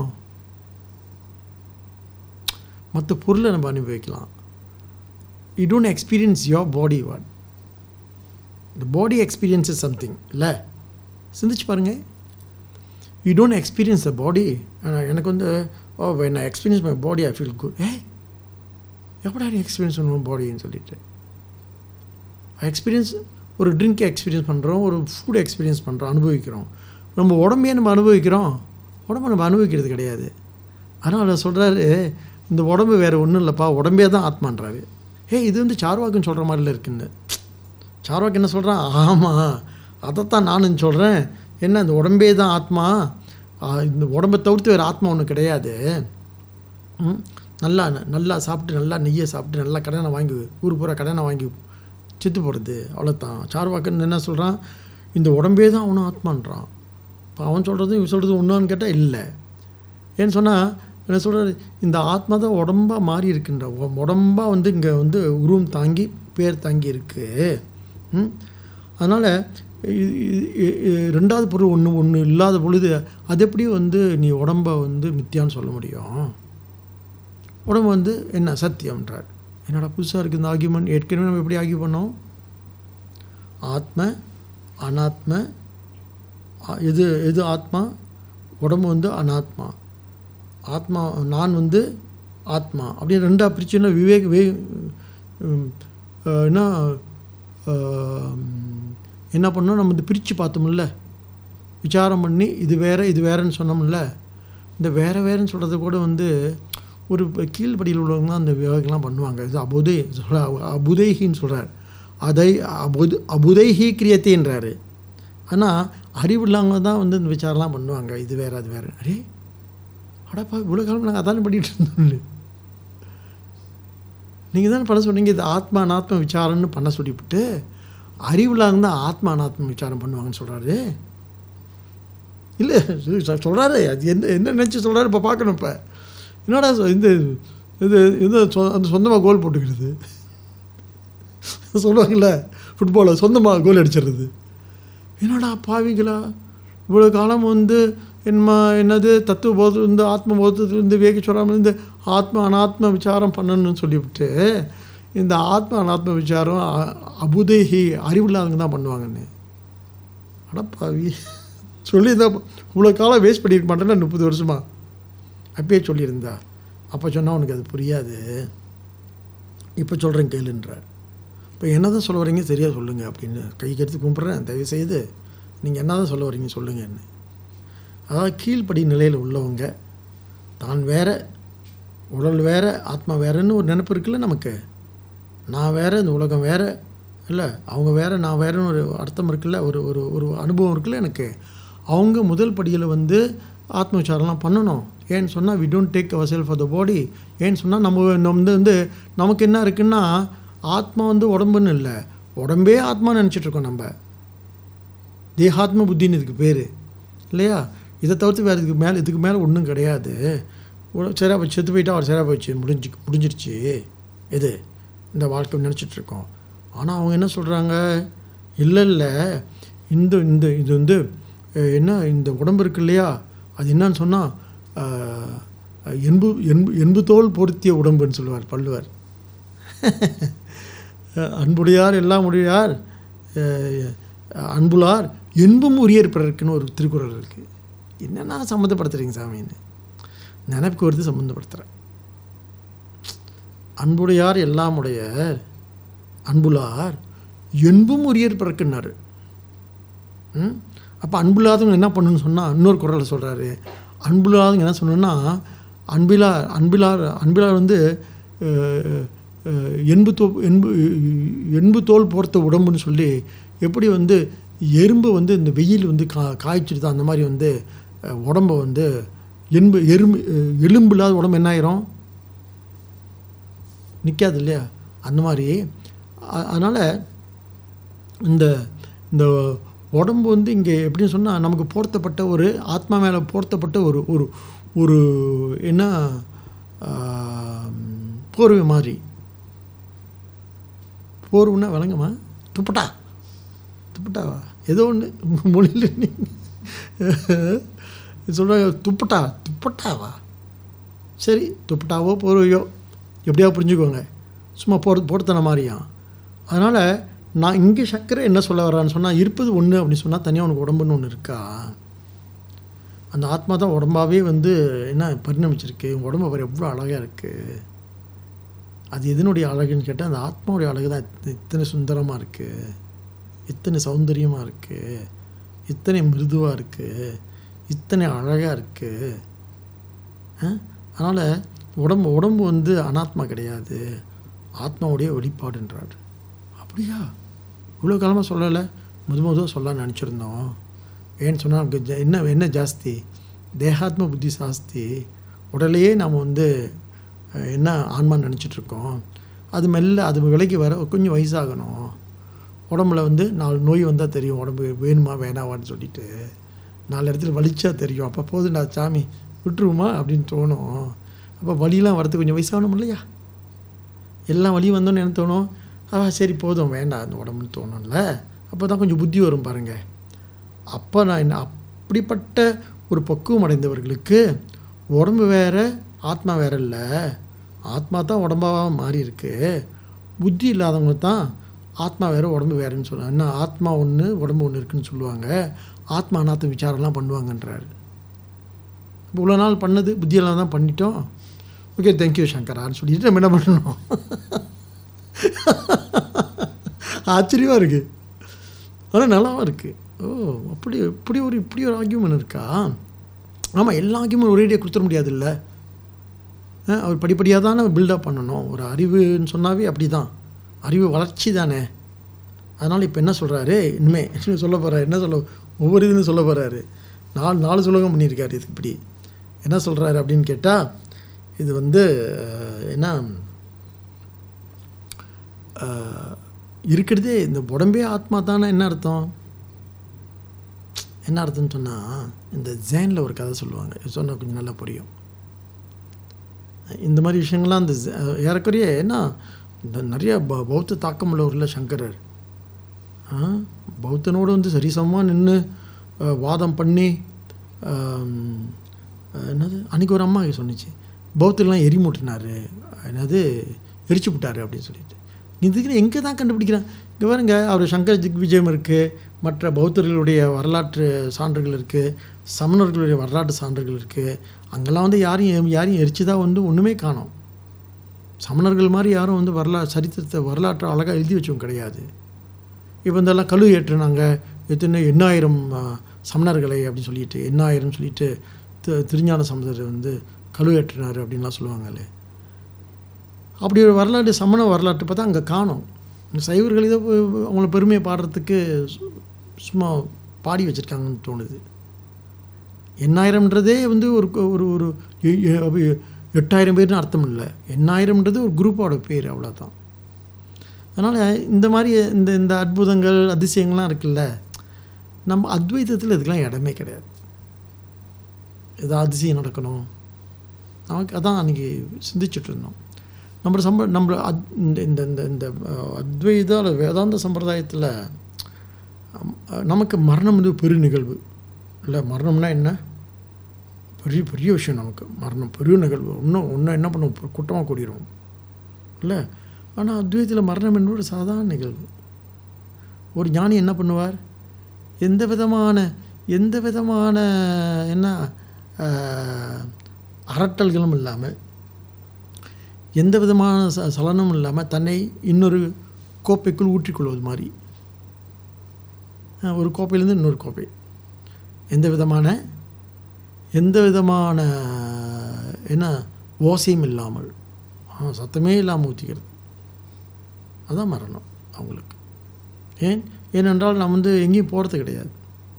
மற்ற பொருளை நம்ம அனுபவிக்கலாம் you don't experience your body what the body experiences something இல்லை சிந்திச்சு பாருங்க you don't experience the body எனக்கு வந்து oh when I experience my body I feel good ஏ எப்படா நீ எக்ஸ்பீரியன்ஸ் பண்ணுவோம் பாடின்னு சொல்லிட்டு எக்ஸ்பீரியன்ஸ் ஒரு ட்ரிங்க் எக்ஸ்பீரியன்ஸ் பண்ணுறோம் ஒரு ஃபுட் எக்ஸ்பீரியன்ஸ் பண்ணுறோம் அனுபவிக்கிறோம் நம்ம உடம்பையே நம்ம அனுபவிக்கிறோம் உடம்பை நம்ம அனுபவிக்கிறது கிடையாது ஆனால் அவர் சொல்கிறாரு இந்த உடம்பு வேறு ஒன்றும் இல்லைப்பா உடம்பே தான் ஆத்மான்றாரு ஏ இது வந்து சார்வாக்குன்னு சொல்கிற மாதிரில இருக்குன்னு சார்வாக்கு என்ன சொல்கிறான் ஆமாம் அதைத்தான் நானும் சொல்கிறேன் என்ன இந்த உடம்பே தான் ஆத்மா ஆ, இந்த உடம்பை தவிர்த்து வேறு ஆத்மா ஒன்று கிடையாது ம்? நல்லா நல்லா சாப்பிட்டு நல்லா நெய்யை சாப்பிட்டு நல்லா கடனை வாங்கி ஊர் பூரா கடனை வாங்கி செத்து போகிறது அவ்வளோதான் சார்வாக்கன் என்ன சொல்கிறான் இந்த உடம்பே தான் அவனும் ஆத்மான்றான் இப்போ அவன் சொல்கிறதும் இவன் சொல்கிறது ஒன்றான்னு கேட்டால் இல்லை ஏன்னு சொன்னால் என்ன சொல்கிறாரு இந்த ஆத்மா தான் உடம்பாக மாறி இருக்கின்ற உ- உடம்பா வந்து இங்கே வந்து உருவம் தாங்கி பேர் தாங்கி இருக்கு ம்? அதனால் ரெண்டாவது பொருள் ஒன்று ஒன்று இல்லாத பொழுது அது எப்படி வந்து நீ உடம்பை வந்து மித்தியான்னு சொல்ல முடியும் உடம்பு வந்து என்ன சத்தியம்ன்றார் என்னடா புதுசாக இருக்குது இந்த ஆர்கியூமெண்ட் ஏற்கனவே நம்ம எப்படி ஆர்கியூ பண்ணோம் ஆத்ம அனாத்ம ஆ- எது எது ஆத்மா உடம்பு வந்து அனாத்மா ஆத்மா நான் வந்து ஆத்மா அப்படியே ரெண்டாக பிரிச்சுன்னா விவேக் வே ம், அஹ், என்ன அஹ், என்ன பண்ணோம் நம்ம இது பிரித்து பார்த்தோம்ல விசாரம் பண்ணி இது வேற இது வேறன்னு சொன்னோம்ல இந்த வேற வேறன்னு சொல்கிறது கூட வந்து ஒரு கீழ்ப்படியில் உள்ளவங்க தான் அந்த விவேகம்லாம் பண்ணுவாங்க இது அபுதை சொல்ற அபுதைஹின்னு சொல்கிறார் அதை அபுது அபுதைஹி கிரியத்தைன்றாரு ஆனால் அறிவு இல்லாம தான் வந்து இந்த விசாரம்லாம் பண்ணுவாங்க இது வேற அது வேற அரே அடப்பா இவ்வளோ காலம் நாங்கள் அதானே பண்ணிகிட்டு இருந்தோம்னு நீங்கள் தானே பண்ண சொன்னீங்க இது ஆத்மா அனாத்ம விசாரம்னு பண்ண சொல்லிவிட்டு அறிவுலாங்க தான் ஆத்மா அனாத்ம விசாரம் பண்ணுவாங்கன்னு சொல்கிறாரு இல்லை சொல்கிறாரு அது என்ன என்ன நினச்சி சொல்கிறாரு இப்போ பார்க்கணும் இப்போ என்னடா சொ- இந்த இது இது சொ- அந்த சொந்தமாக கோல் போட்டுக்கிறது சொல்லுவாங்கள்ல ஃபுட்பாலில் சொந்தமாக கோல் அடிச்சிடுறது என்னடா பாவிங்களா இவ்வளோ காலம் வந்து என்னமா என்னது தத்துவ போதம் இந்த ஆத்ம போதத்திலிருந்து வேகச்சுவராமலேருந்து ஆத்ம அனாத்ம விசாரம் பண்ணணும்னு சொல்லிவிட்டு இந்த ஆத்ம அனாத்ம விசாரம் அ- அபுதைஹி அறிவில்லாதவங்க தான் பண்ணுவாங்கன்னு அடப்பாவி சொல்லியிருந்தா இவ்வளோ காலம் வேஸ்ட் பண்ணியிருக்க மாட்டேன்னா முப்பது வருஷமா அப்பயே சொல்லியிருந்தா அப்போ சொன்னால் உனக்கு அது புரியாது இப்போ சொல்கிறேன் கேளுன்றார் இப்போ என்ன தான் சொல்ல வரீங்க சரியாக சொல்லுங்கள் அப்படின்னு கை கெடுத்து கும்பிட்றேன் தயவு செய்து நீங்கள் என்ன தான் சொல்ல வரீங்க சொல்லுங்கன்னு அதாவது கீழ்ப்படி நிலையில் உள்ளவங்க தான் வேற உடல் வேற ஆத்மா வேறன்னு ஒரு நினைப்பு இருக்குல்ல நமக்கு நான் வேற இந்த உலகம் வேற இல்லை அவங்க வேற நான் வேறன்னு ஒரு அர்த்தம் இருக்குல்ல ஒரு ஒரு ஒரு அனுபவம் இருக்குல்ல எனக்கு அவங்க முதல் படியில் வந்து ஆத்ம விசாரம்லாம் பண்ணணும் ஏன்னு சொன்னால் we don't take our self for the body ஏன்னு சொன்னால் நம்ம நம்ம வந்து வந்து நமக்கு என்ன இருக்குன்னா ஆத்மா வந்து உடம்புன்னு இல்லை உடம்பே ஆத்மா நினச்சிட்டு இருக்கோம் நம்ம தேகாத்ம புத்தின்னு இதுக்கு பேர் இல்லையா இதை தவிர்த்து வேறு இதுக்கு மேலே இதுக்கு மேலே ஒன்றும் கிடையாது ஒரு சரியாக போய் செத்து போயிட்டா அவர் சரியாக போயிடுச்சு முடிஞ்சு முடிஞ்சிருச்சு இது இந்த வாழ்க்கை நினச்சிட்டு இருக்கோம் ஆனால் அவங்க என்ன சொல்கிறாங்க இல்லை இல்லை இந்த இந்த இது வந்து அஹ், என்ன இந்த உடம்பு இருக்கு இல்லையா அது என்னன்னு சொன்னால் எண்பு எண்பு எண்பு தோல் பொருத்திய உடம்புன்னு சொல்லுவார் பல்லுவார் அன்புடையார் எல்லாம் உடையார் அஹ், அன்புளார் என்பும் உரியர் பிறருக்குன்னு ஒரு திருக்குறள் இருக்குது என்னென்னா சம்மந்தப்படுத்துறீங்க சாமின்னு நினைப்புக்கு வருது சம்மந்தப்படுத்துகிறேன் அன்புடையார் எல்லாம் உடையர் அன்புளார் என்பும் உரியர் பிறக்குன்னாரு ம் அப்போ அன்புலாதவங்க என்ன பண்ணணும்னு சொன்னால் இன்னொரு குரலில் சொல்கிறாரு அன்புலாதவங்க என்ன சொல்லணும்னா அன்பிலார் அன்பிலார் அன்பிலார் வந்து அஹ், அஹ், எண்பு தோ எண்பு எண்பு தோல் போர்த்த உடம்புன்னு சொல்லி எப்படி வந்து எறும்பு வந்து இந்த வெயில் வந்து கா காய்ச்சிடுதோ அந்த மாதிரி வந்து அஹ், உடம்ப வந்து எண்பு எறும்பு அஹ், எலும்பு இல்லாத உடம்பு என்ன ஆயிரும் நிற்காது இல்லையா அந்த மாதிரி அதனால் இந்த இந்த உடம்பு வந்து இங்கே எப்படின்னு சொன்னால் நமக்கு போர்த்தப்பட்ட ஒரு ஆத்மா மேலே போர்த்தப்பட்ட ஒரு ஒரு ஒரு என்ன ஆம், போர்வை மாதிரி போர்வுன்னா விளங்குமா துப்பட்டா துப்பட்டாவா ஏதோ ஒன்று மொழியில் நீங்கள் சொல்கிறாங்க துப்பட்டா துப்பட்டாவா சரி துப்பட்டாவோ போர்வையோ எப்படியா புரிஞ்சுக்கோங்க சும்மா போட போடுத்தன மாதிரியா அதனால் நான் இங்கே சக்கரை என்ன சொல்ல வரான்னு சொன்னால் இருப்பது ஒன்று அப்படின்னு சொன்னால் தனியாக உனக்கு உடம்புன்னு ஒன்று இருக்கா அந்த ஆத்மா தான் உடம்பாவே வந்து என்ன பரிணமிச்சிருக்கு உங்க உடம்பு அவர் எவ்வளோ அழகாக இருக்குது அது எதனுடைய அழகுன்னு கேட்டால் அந்த ஆத்மாவுடைய அழகு தான் இத்த- இத்தனை சுந்தரமாக இருக்குது இத்தனை சௌந்தரியமாக இருக்குது இத்தனை மிருதுவாக இருக்குது இத்தனை அழகாக இருக்குது அதனால் உடம்பு உடம்பு வந்து அனாத்மா கிடையாது ஆத்மாவுடைய வெளிப்பாடுன்றார் அப்படியா இவ்வளோ காலமாக சொல்லலை முத முத சொல்ல நினச்சிருந்தோம் ஏன்னு சொன்னால் நமக்கு ஜ- என்ன என்ன ஜாஸ்தி தேகாத்ம புத்தி ஜாஸ்தி உடலையே நாம் வந்து அஹ், என்ன ஆன்மான்னு நினச்சிட்டு இருக்கோம் அது மெல்ல அது விலைக்கு வர கொஞ்சம் வயசாகணும் உடம்புல வந்து நாலு நோய் வந்தால் தெரியும் உடம்பு வேணுமா வேணாவான்னு சொல்லிட்டு நாலு இடத்துல வலிச்சா தெரியும் அப்போ போதும் நான் சாமி விட்டுருவோமா அப்படின்னு தோணும் அப்போ வலியெலாம் வரதுக்கு கொஞ்சம் வயசாகணும் இல்லையா எல்லா வலியும் வந்தோன்னு என்ன தோணும் ஆ சரி போதும் வேண்டாம் அந்த உடம்புன்னு தோணும்ல அப்போ தான் கொஞ்சம் புத்தி வரும் பாருங்கள் அப்போ நான் என்ன அப்படிப்பட்ட ஒரு பக்குவம் அடைந்தவர்களுக்கு உடம்பு வேற ஆத்மா வேற இல்லை ஆத்மா தான் உடம்பாக மாறி இருக்கு புத்தி இல்லாதவங்க தான் ஆத்மா வேற உடம்பு வேறன்னு சொல்லுவாங்க என்ன ஆத்மா ஒன்று உடம்பு ஒன்று இருக்குன்னு சொல்லுவாங்க ஆத்மா அநாத்த விசாரம்லாம் பண்ணுவாங்கன்றாரு இப்போ இவ்வளோ நாள் பண்ணது புத்தியெல்லாம் தான் பண்ணிட்டோம் ஓகே தேங்க்யூ சங்கரான்னு சொல்லிட்டு நம்ம என்ன பண்ணணும் ஆச்சரியமாக இருக்குது ஆனால் நல்லாவும் இருக்குது ஓ அப்படி இப்படி ஒரு இப்படி ஒரு ஆர்கியூமெண்ட் இருக்கா ஆமாம் எல்லா ஆர்கியூமெண்ட் ஒரேடியாக கொடுத்துட முடியாதுல்ல அஹ் அவர் படிப்படியாக தானே பில்டப் பண்ணணும் ஒரு அறிவுன்னு சொன்னாவே அப்படி தான் அறிவு வளர்ச்சி தானே அதனால் இப்போ என்ன சொல்கிறாரு இனிமே என்ன சொல்ல போகிறாரு என்ன சொல்ல ஒவ்வொரு இதுன்னு சொல்ல போகிறாரு நாலு நாலு சுலகம் பண்ணியிருக்காரு இதுக்கு இப்படி என்ன சொல்கிறாரு அப்படின்னு கேட்டால் இது வந்து அஹ், என்ன அஹ், இருக்கிறதே இந்த உடம்பே ஆத்மா தானே என்ன அர்த்தம் என்ன அர்த்தம்னு சொன்னால் இந்த ஜேனில் ஒரு கதை சொல்லுவாங்க இது சொன்னால் கொஞ்சம் நல்லா புரியும் இந்த மாதிரி விஷயங்கள்லாம் அந்த ஜ- ஏறக்குறைய என்ன இந்த நிறைய ப பௌத்த தாக்கம் உள்ளவர்ல சங்கரர் ஆ, பௌத்தனோடு வந்து சரிசமமாக நின்று வாதம் பண்ணி ஆம், என்னது அன்றைக்கி ஒரு அம்மா சொன்னிச்சு பௌத்தர்லாம் எரிமூட்டினார் என்னது எரிச்சு விட்டாரு அப்படின்னு சொல்லிட்டு இதுக்கு எங்கே தான் கண்டுபிடிக்கிறான் இங்கே பாருங்க அவர் சங்கர் திக்விஜயம் இருக்குது மற்ற பௌத்தர்களுடைய வரலாற்று சான்றுகள் இருக்குது சமணர்களுடைய வரலாற்று சான்றுகள் இருக்குது அங்கெல்லாம் வந்து யாரையும் யாரையும் எரிச்சு தான் வந்து ஒன்றுமே காணோம் சமணர்கள் மாதிரி யாரும் வந்து வரலா சரித்திரத்தை வரலாற்றை அழகாக எழுதி வச்சவங்க கிடையாது இப்போ இதெல்லாம் கழு ஏற்றுனாங்க எத்தனை எண்ணாயிரம் ஆ, சமணர்களை அப்படின்னு சொல்லிட்டு எண்ணாயிரம் சொல்லிட்டு தி- திருஞான சமுதர் வந்து கழு ஏற்றினார் அப்படின்லாம் சொல்லுவாங்களே அப்படி ஒரு வரலாற்று சமண வரலாற்று பார்த்தா அங்கே காணோம் இந்த சைவர்கள் இதை ப- அவங்கள பெருமையை பாடுறதுக்கு சு- சும்மா பாடி வச்சுருக்காங்கன்னு தோணுது எண்ணாயிரம்ன்றதே வந்து ஒரு கு- ஒரு ஒரு எ- எ- அப்ப எட்டாயிரம் பேர்னு அர்த்தம் இல்லை எண்ணாயிரம்ன்றது ஒரு குரூப்போட பேர் அவ்வளோதான் அதனால் இந்த மாதிரி இந்த இந்த அற்புதங்கள் அதிசயங்கள்லாம் இருக்குல்ல நம்ம அத்வைதத்தில் இதுக்கெல்லாம் இடமே கிடையாது ஏதோ அதிசயம் நடக்கணும் நமக்கு அதான் அன்றைக்கி சிந்திச்சுட்டு இருந்தோம் நம்ம சம்ப நம்ம அத் இந்த இந்த இந்த இந்த அஹ், அத்வைத அல்லது வேதாந்த சம்பிரதாயத்தில் நமக்கு மரணம் வந்து பெரு நிகழ்வு இல்லை மரணம்னா என்ன பெரிய பெரிய விஷயம் நமக்கு மரணம் பெரிய நிகழ்வு இன்னும் இன்னும் என்ன பண்ணுவோம் கூட்டமாக கூடிரும் இல்லை ஆனால் அத்வைத்தில் மரணம் என்பது ஒரு சாதாரண நிகழ்வு ஒரு ஞானி என்ன பண்ணுவார் எந்த விதமான எந்த விதமான என்ன ஆஹ், அரட்டல்களும் இல்லாமல் எந்த விதமான ச சலனமும் இல்லாமல் தன்னை இன்னொரு கோப்பைக்குள் ஊற்றிக்கொள்வது மாதிரி ஆஹ், ஒரு கோப்பையிலேருந்து இன்னொரு கோப்பை எந்த விதமான எந்த விதமான என்ன ஓசையும் இல்லாமல் ஆ, சத்தமே இல்லாமல் ஊற்றிக்கிறது அதான் மரணம் அவங்களுக்கு ஏன் ஏனென்றால் நாம் வந்து எங்கேயும் போகிறது கிடையாது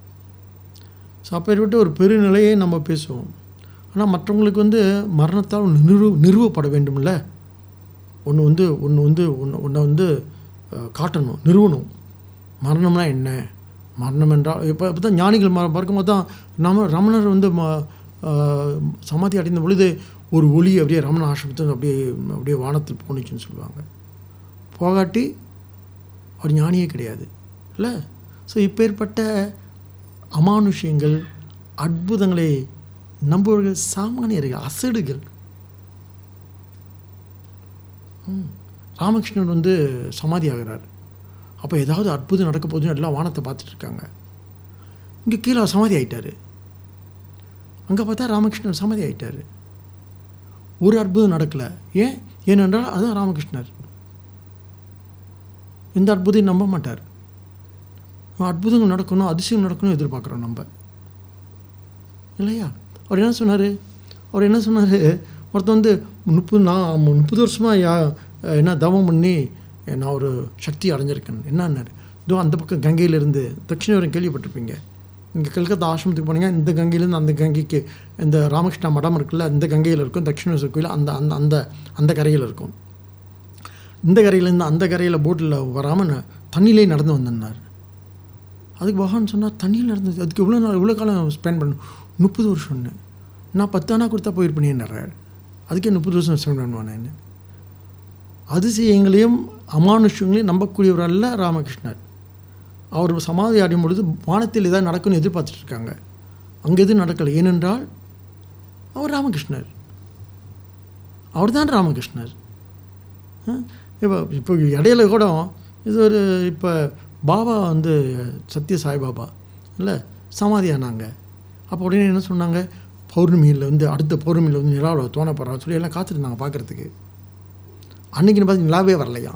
ஸோ அப்பேற்பட்ட ஒரு பெருநிலையை நம்ம பேசுவோம் ஆனால் மற்றவங்களுக்கு வந்து மரணத்தால் ஒன்று நிறுவ நிறுவப்பட வேண்டும்ல ஒன்று வந்து ஒன்று வந்து ஒன்று ஒன்றை வந்து அஹ், காட்டணும் நிறுவனம் மரணம்னா என்ன மரணம் என்றால் இப்போ இப்போ தான் ஞானிகள் ம பார்க்கும்போது தான் நம்ம ரமணர் வந்து ம அஹ், சமாதி அடைந்த பொழுது ஒரு ஒளி அப்படியே ரமண ஆசிரமத்தில் அப்படியே அப்படியே வானத்தில் போணுச்சுன்னு சொல்லுவாங்க போகாட்டி அவர் ஞானியே கிடையாது இல்லை ஸோ இப்பேற்பட்ட அமானுஷ்யங்கள் அற்புதங்களை நம்புவர்கள் சாமானியர்கள் அசடுகள் ம். ராமகிருஷ்ணன் வந்து சமாதி ஆகிறார் அப்போ ஏதாவது அற்புதம் நடக்க போதுன்னு எல்லாம் வானத்தை பார்த்துட்டு இருக்காங்க இங்கே கீழே அவர் சமாதி ஆயிட்டாரு அங்கே பார்த்தா ராமகிருஷ்ணர் சமாதி ஆயிட்டாரு ஒரு அற்புதம் நடக்கலை ஏன் ஏனென்றால் அதுதான் ராமகிருஷ்ணர் எந்த அற்புதம் நம்ப மாட்டார் அற்புதங்கள் நடக்கணும் அதிசயம் நடக்கணும் எதிர்பார்க்குறோம் நம்ம இல்லையா அவர் என்ன சொன்னார் அவர் என்ன சொன்னார் ஒருத்தன் வந்து முப்பது நான் முப்பது வருஷமாக யா என்ன தவம் பண்ணி நான் ஒரு சக்தி அடைஞ்சிருக்கேன் என்னன்னாரு இதோ அந்த பக்கம் கங்கையிலேருந்து தட்சிணவரம் கேள்விப்பட்டிருப்பீங்க இங்கே கல்கத்தா ஆசிரமத்துக்கு போனீங்க இந்த கங்கையிலேருந்து அந்த கங்கைக்கு இந்த ராமகிருஷ்ணா மடம் இருக்குல்ல இந்த கங்கையில் இருக்கும் தட்சிணேஸ்வரர் கோயில் அந்த அந்த அந்த அந்த கரையில் இருக்கும் இந்த கரையிலேருந்து அந்த கரையில் போட்டில் வராமல் தண்ணியிலே நடந்து வந்தேன்னார் அதுக்கு பகவான் சொன்னால் தண்ணியில் நடந்தது அதுக்கு இவ்வளோ நாள் இவ்வளோ காலம் ஸ்பெண்ட் பண்ணணும் முப்பது வருஷம்னு நான் பத்து ஆனா கொடுத்தா போயிருப்பேனேன்னாரு அதுக்கே முப்பது வருஷம் ஸ்பெண்ட் பண்ணுவானேன்னு அதிசயங்களையும் அமானுஷ்யங்களையும் நம்பக்கூடியவர் அல்ல ராமகிருஷ்ணர் அவர் சமாதி அடையும் பொழுது வானத்தில் ஏதாவது நடக்கும்னு எதிர்பார்த்துட்டு இருக்காங்க அங்கே எதுவும் நடக்கலை ஏனென்றால் அவர் ராமகிருஷ்ணர் அவர் தான் ராமகிருஷ்ணர் இப்போ இப்போ இடையில கூட இது ஒரு இப்போ பாபா வந்து சத்ய சாய்பாபா இல்லை சமாதி ஆனாங்க அப்போ உடனே என்ன சொன்னாங்க பௌர்ணமியில் வந்து அடுத்த பௌர்ணமியில் வந்து நிலாவில் தோண போகிறான்னு சொல்லி எல்லாம் காத்துருந்தாங்க பார்க்குறதுக்கு அன்னைக்குன்னு பார்த்து நிலாவே வரலையா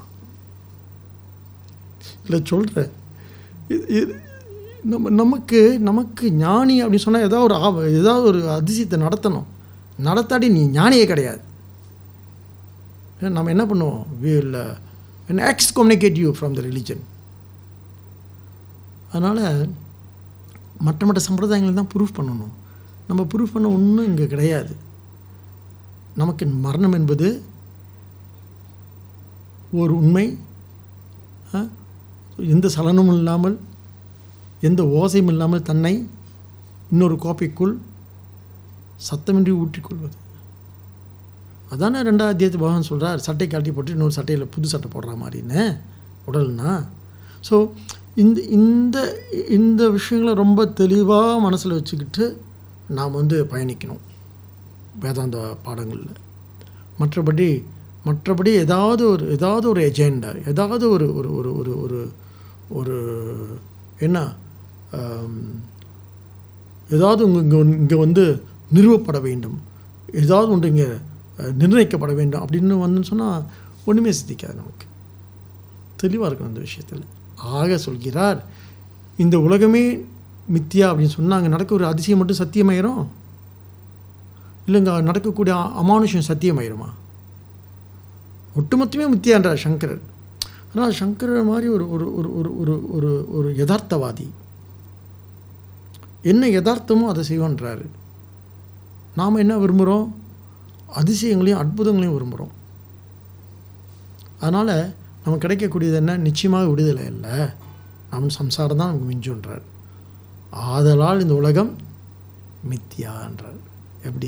இல்லை சொல்கிறேன் இது இது நம்ம நமக்கு நமக்கு ஞானி அப்படின்னு சொன்னால் ஏதாவது ஒரு ஆவ ஏதாவது ஒரு அதிசயத்தை நடத்தணும் நடத்தாடி நீ ஞானியே கிடையாது ஏன்னா நம்ம என்ன பண்ணுவோம் வில் என்ன excommunicate you from the religion அதனால் மற்ற மற்ற சம்பிரதாயங்களை தான் ப்ரூஃப் பண்ணணும் நம்ம ப்ரூஃப் பண்ண ஒன்றும் இங்கே கிடையாது நமக்கு மரணம் என்பது ஒரு உண்மை ஆ, எந்த சலனமும் இல்லாமல் எந்த ஓசையும் இல்லாமல் தன்னை இன்னொரு கோப்பைக்குள் சத்தமின்றி ஊற்றிக்கொள்வது அதானே ரெண்டாவது அத்தியாயத்து பகவான் சொல்கிறார் சட்டை கழட்டி போட்டு இன்னொரு சட்டையில் புது சட்டை போடுற மாதிரின்னு உடல்னா ஸோ இந்த இந்த இந்த விஷயங்களை ரொம்ப தெளிவாக மனசில் வச்சுக்கிட்டு நாம் வந்து பயணிக்கணும் வேதாந்த பாடங்களில் மற்றபடி மற்றபடி ஏதாவது ஒரு ஏதாவது ஒரு எஜெண்டா ஏதாவது ஒரு ஒரு ஒரு ஒரு ஒரு ஒரு என்ன ஆம், ஏதாவது உங்க இங்கே இங்கே வந்து நிறுவப்பட வேண்டும் ஏதாவது ஒன்று இங்கே அஹ், நிர்ணயிக்கப்பட வேண்டும் அப்படின்னு வந்து சொன்னால் ஒன்றுமே சித்திக்காது நமக்கு தெளிவாக இருக்கணும் அந்த விஷயத்தில் ஆக சொல்கிறார் இந்த உலகமே மித்தியா அப்படின்னு சொன்னால் அங்கே நடக்க ஒரு அதிசயம் மட்டும் சத்தியமாயிரும் இல்லைங்க நடக்கக்கூடிய அ- அமானுஷம் சத்தியமாயிருமா ஒட்டுமொத்தமே மித்தியான்றார் சங்கரர் ஆனால் சங்கரர் மாதிரி ஒரு ஒரு ஒரு ஒரு ஒரு ஒரு ஒரு யதார்த்தவாதி என்ன யதார்த்தமோ அதை செய்வோன்றாரு நாம் என்ன விரும்புகிறோம் அதிசயங்களையும் அற்புதங்களையும் விரும்புகிறோம் அதனால் நமக்கு கிடைக்கக்கூடியது என்ன நிச்சயமாக விடுதலை இல்லை நம் சம்சாரம் தான் நமக்கு மிஞ்சுன்றார் ஆதலால் இந்த உலகம் மித்தியான்றார் எப்படி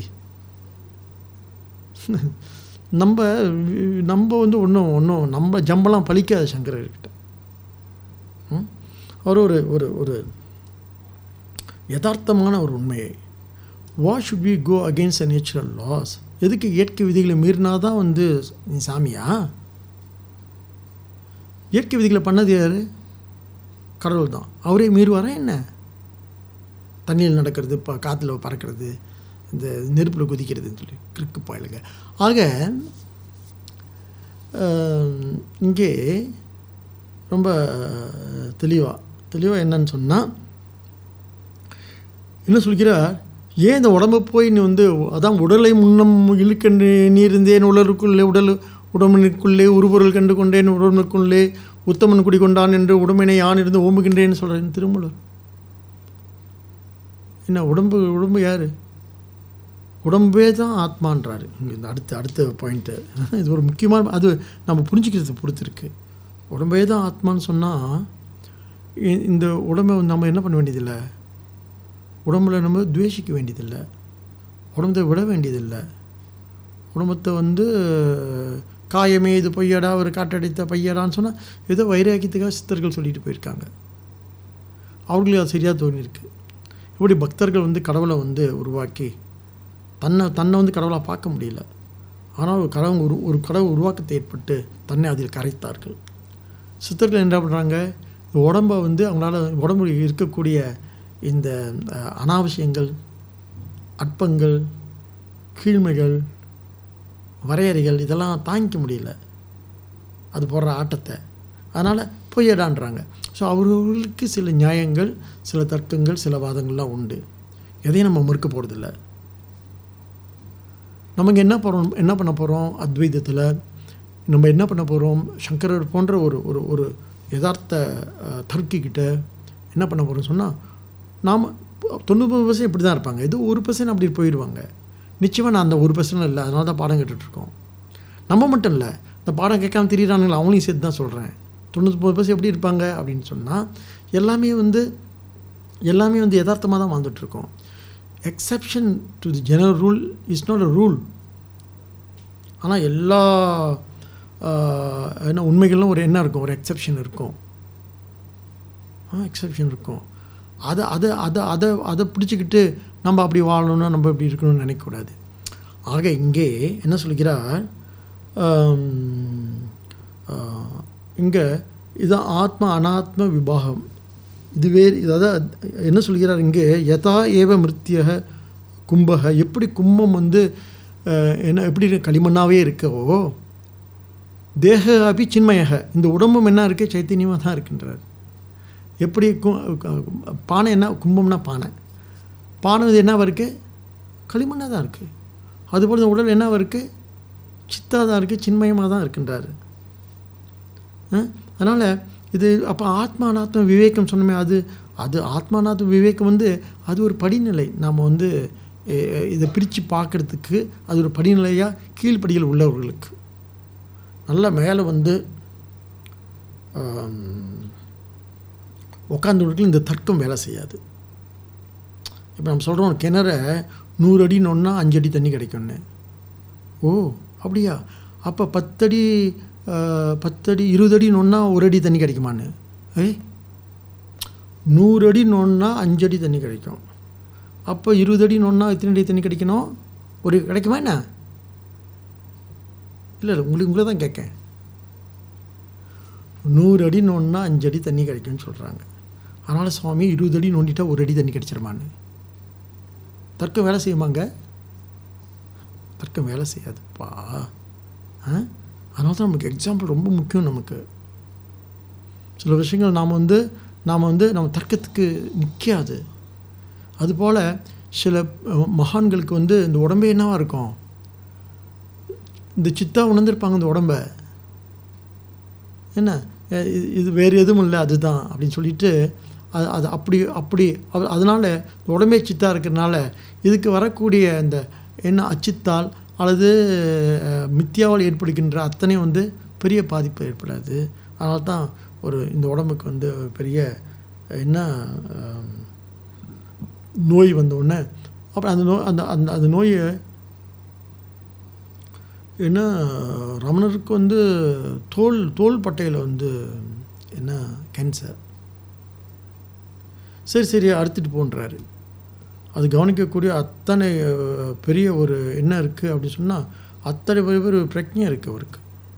நம்ம நம்ம வந்து ஒன்றும் ஒன்றும் நம்ம ஜம்பெல்லாம் பழிக்காது சங்கரர்கிட்ட ம்? அவர் ஒரு ஒரு ஒரு யதார்த்தமான ஒரு உண்மையை what should we go against a natural laws எதுக்கு இயற்கை விதிகளை மீறினா தான் வந்து நீ சாமியா இயற்கை விதிகளை பண்ணது யார் கடவுள் தான் அவரே மீறுவாரா என்ன தண்ணியில் நடக்கிறது இப்போ காற்றுல பறக்கிறது இந்த நெருப்பில் குதிக்கிறதுன்னு சொல்லி கிறுக்கு பாயலுங்க ஆக ஆம், இங்கே ரொம்ப தெளிவாக தெளிவாக என்னன்னு சொன்னால் என்ன சொல்கிறார் ஏன் இந்த உடம்பை போய் நீ வந்து அதான் உடலை முன்னம் இழுக்கண்டு நீ இருந்தேன் உடலுக்குள்ளே உடல் உடம்பினுக்குள்ளே உருபொருள் கண்டு கொண்டேன் உடம்பினுக்குள்ளே உத்தமன் குடிகொண்டான் என்று உடம்பினை யான் இருந்து ஓம்புகின்றேன்னு சொல்கிறேன் திருமூலர் என்ன உடம்பு உடம்பு யார் உடம்பே தான் ஆத்மான்றாரு இங்க இந்த அடுத்த அடுத்த பாயிண்ட்டு இது ஒரு முக்கியமான அது நம்ம புரிஞ்சுக்கிறது பொறுத்திருக்கு உடம்பே தான் ஆத்மான்னு சொன்னால் இந்த உடம்பை வந்து நம்ம என்ன பண்ண வேண்டியதில்லை உடம்புல நம்ம துவேஷிக்க வேண்டியதில்லை உடம்பத்தை விட வேண்டியதில்லை குடும்பத்தை வந்து காயமே இது பொய்யடா ஒரு காட்டடித்த பையடான்னு சொன்னால் ஏதோ வைராக்கியத்துக்காக சித்தர்கள் சொல்லிட்டு போயிருக்காங்க அவர்களுக்கு அது சரியாக தோணியிருக்கு இப்படி பக்தர்கள் வந்து கடவுளை வந்து உருவாக்கி தன்னை தன்னை வந்து கடவுளாக பார்க்க முடியல ஆனால் ஒரு கடவுள் ஒரு ஒரு கடவுள் உருவாக்கத்தை ஏற்பட்டு தன்னை அதில் கரைத்தார்கள் சித்தர்கள் என்ன பண்ணுறாங்க உடம்பை வந்து அவங்களால உடம்புல இருக்கக்கூடிய இந்த அஹ், அனாவசியங்கள் அற்பங்கள் கீழ்மைகள் வரையறைகள் இதெல்லாம் தாங்கிக்க முடியல அது போடுற ஆட்டத்தை அதனால் பொய்யடான்றாங்க ஸோ அவர்களுக்கு சில நியாயங்கள் சில தர்க்கங்கள் சில வாதங்கள்லாம் உண்டு எதையும் நம்ம மறுக்க போகிறதில்ல நமக்கு என்ன போகிறோம் என்ன பண்ண போகிறோம் அத்வைதத்தில் நம்ம என்ன பண்ண போகிறோம் சங்கரர் போன்ற ஒரு ஒரு ஒரு யதார்த்த அஹ், தர்க்கிக்கிட்ட என்ன பண்ண போகிறோம் சொன்னால் நாம் தொண்ணூறு பர்சன்ட் இப்படி தான் இருப்பாங்க ஏதோ ஒரு பர்சன்ட் அப்படி போயிடுவாங்க நிச்சயமாக நான் அந்த ஒரு பர்சன்ட் இல்லை அதனால தான் பாடம் கேட்டுட்ருக்கோம் நம்ம மட்டும் இல்லை இந்த பாடம் கேட்காம திரியிறானுங்களா அவங்களையும் சேர்த்து தான் சொல்கிறேன் தொண்ணூத்தொம்பது பர்சன்ட் எப்படி இருப்பாங்க அப்படின்னு சொன்னால் எல்லாமே வந்து எல்லாமே வந்து யதார்த்தமாக தான் வாழ்ந்துட்டுருக்கோம் exception to the general rule is not a rule ஆனால் எல்லா ஆஹ், என்ன உண்மைகளும் ஒரு என்ன இருக்கும் ஒரு எக்ஸப்ஷன் இருக்கும் எக்ஸப்ஷன் இருக்கும் அதை அதை அதை அதை அதை பிடிச்சிக்கிட்டு நம்ம அப்படி வாழணும் நம்ம இப்படி இருக்கணும்னு நினைக்கக்கூடாது ஆக இங்கே என்ன சொல்கிறார் இங்கே இது ஆத்ம அனாத்ம விபாகம் இது வேறு அதாவது என்ன சொல்கிறார் இங்கே யதா ஏவ மிருத்தியக கும்பக எப்படி கும்பம் வந்து அஹ், என்ன எப்படி களிமண்ணாவே இருக்கவோ தேக அபி சின்மயக இந்த உடம்பும் என்ன இருக்குது சைத்தன்யமாக தான் இருக்கின்றார் எப்படி கு கு- பானை என்ன கும்பம்னா பானை பானை இது என்னவா இருக்குது களிமண்ணாக தான் இருக்குது அதுபோல் இந்த உடல் என்னவா இருக்குது சித்தாக தான் இருக்குது சின்மயமாக தான் இருக்கின்றார் அதனால் இது அப்போ ஆத்மா அனாத்ம விவேகம் சொன்னோமே அது அது ஆத்மா அனாத்ம விவேகம் வந்து அது ஒரு படிநிலை நாம் வந்து எ- எ- இதை பிரித்து பார்க்குறதுக்கு அது ஒரு படிநிலையாக கீழ்ப்படியில் உள்ளவர்களுக்கு நல்லா மேலே வந்து உட்காந்துருக்கு இந்த தர்க்கம் வேலை செய்யாது இப்போ நம்ம சொல்கிறோம் கிணற நூறு அடி நொன்னா அஞ்சு அடி தண்ணி கிடைக்கும்னு ஓ அப்படியா அப்போ பத்தடி அஹ், பத்தடி இருபது அடி நொன்னா ஒரு அடி தண்ணி கிடைக்குமான்னு ஏய் நூறு அடி நோன்னா அஞ்சு அடி தண்ணி கிடைக்கும் அப்போ இருபது அடி நோன்னா எத்தனை அடி தண்ணி கிடைக்கணும் ஒரு கிடைக்குமா என்ன இல்லை இல்லை உங்களுக்கு உங்களை தான் கேட்கேன் நூறு அடி நோன்னா அஞ்சு அடி தண்ணி கிடைக்கும்னு சொல்கிறாங்க அதனால் சுவாமி இருபது அடி நோண்டிட்டா ஒரு அடி தண்ணி கிடைச்சிருமான்னு தர்க்கம் வேலை செய்யுமாங்க தர்க்கம் வேலை செய்யாதுப்பா ஆ அதனால தான் நமக்கு எக்ஸாம்பிள் ரொம்ப முக்கியம் நமக்கு சில விஷயங்கள் நாம் வந்து நாம் வந்து நம்ம தர்க்கத்துக்கு நிற்காது அதுபோல் சில அஹ், மகான்களுக்கு வந்து இந்த உடம்பே என்னவா இருக்கும் இந்த சித்தா உணர்ந்திருப்பாங்க இந்த உடம்ப என்ன அஹ் இது- இது வேறு எதுவும் இல்லை அதுதான் அப்படின்னு சொல்லிட்டு அது அது அப்படி அப்படி அது- அதனால இந்த உடம்பே சித்தா இருக்கிறனால இதுக்கு வரக்கூடிய இந்த என்ன அச்சித்தால் அல்லது அஹ், மித்தியாவால் ஏற்படுகின்ற அத்தனை வந்து பெரிய பாதிப்பு ஏற்படாது அதனால தான் ஒரு இந்த உடம்புக்கு வந்து ஒரு பெரிய என்ன அஹ், நோய் வந்த உடனே அப்புறம் அந்த நோய் அந்த அந்த அந்த நோயை என்ன ரமணருக்கு வந்து தோல் தோல் பட்டையில் வந்து என்ன கேன்சர் சரி சரி அறுத்துட்டு போன்றாரு அது கவனிக்கக்கூடிய அத்தனை அஹ், பெரிய ஒரு என்ன இருக்குது அப்படின்னு சொன்னால் அத்தனை பெரிய பெரிய ஒரு பிரஜை இருக்குது அவருக்கு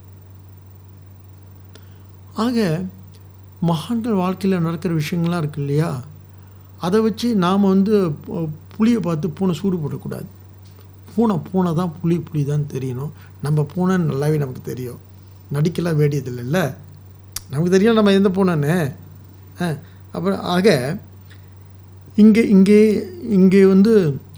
ஆக மகான்கள் வாழ்க்கையில் நடக்கிற விஷயங்கள்லாம் இருக்கு இல்லையா அதை வச்சு நாம் வந்து பு- புளியை பார்த்து பூனை சூடு போடக்கூடாது பூனை பூனை தான் புலி புலி தான் தெரியணும் நம்ம பூனைன்னு நல்லாவே நமக்கு தெரியும் நடிக்கலாம் வேண்டியது இல்லைல்ல நமக்கு தெரியும் நம்ம எந்த பூனைன்னு ஆ, அப்புறம் ஆக இங்கே இங்கே இங்கே வந்து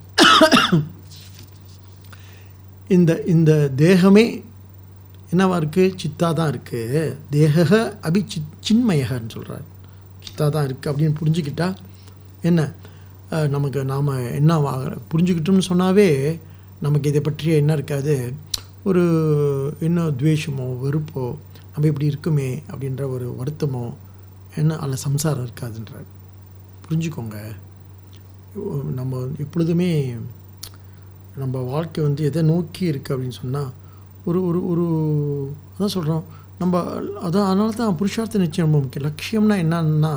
இந்த இந்த தேகமே என்னவா இருக்குது சித்தா தான் இருக்குது தேக அபி சித் சின்மயகன்னு சொல்கிறார் சித்தா தான் இருக்குது அப்படின்னு புரிஞ்சுக்கிட்டா என்ன அஹ், நமக்கு நாம் என்ன வா- புரிஞ்சுக்கிட்டோம்னு சொன்னாவே நமக்கு இதை பற்றிய என்ன இருக்காது ஒரு என்ன துவேஷமோ வெறுப்போ நம்ம இப்படி இருக்குமே அப்படின்ற ஒரு வருத்தமோ என்ன அதில் சம்சாரம் இருக்காதுன்றார் புரிஞ்சுக்கோங்க நம்ம எப்பொழுதுமே நம்ம வாழ்க்கை வந்து எதை நோக்கி இருக்குது அப்படின்னு சொன்னால் ஒரு ஒரு ஒரு அதான் சொல்கிறோம் நம்ம அதான் அதனால தான் புருஷார்த்த நிச்சயம் ரொம்ப முக்கியம் லட்சியம்னா என்னன்னா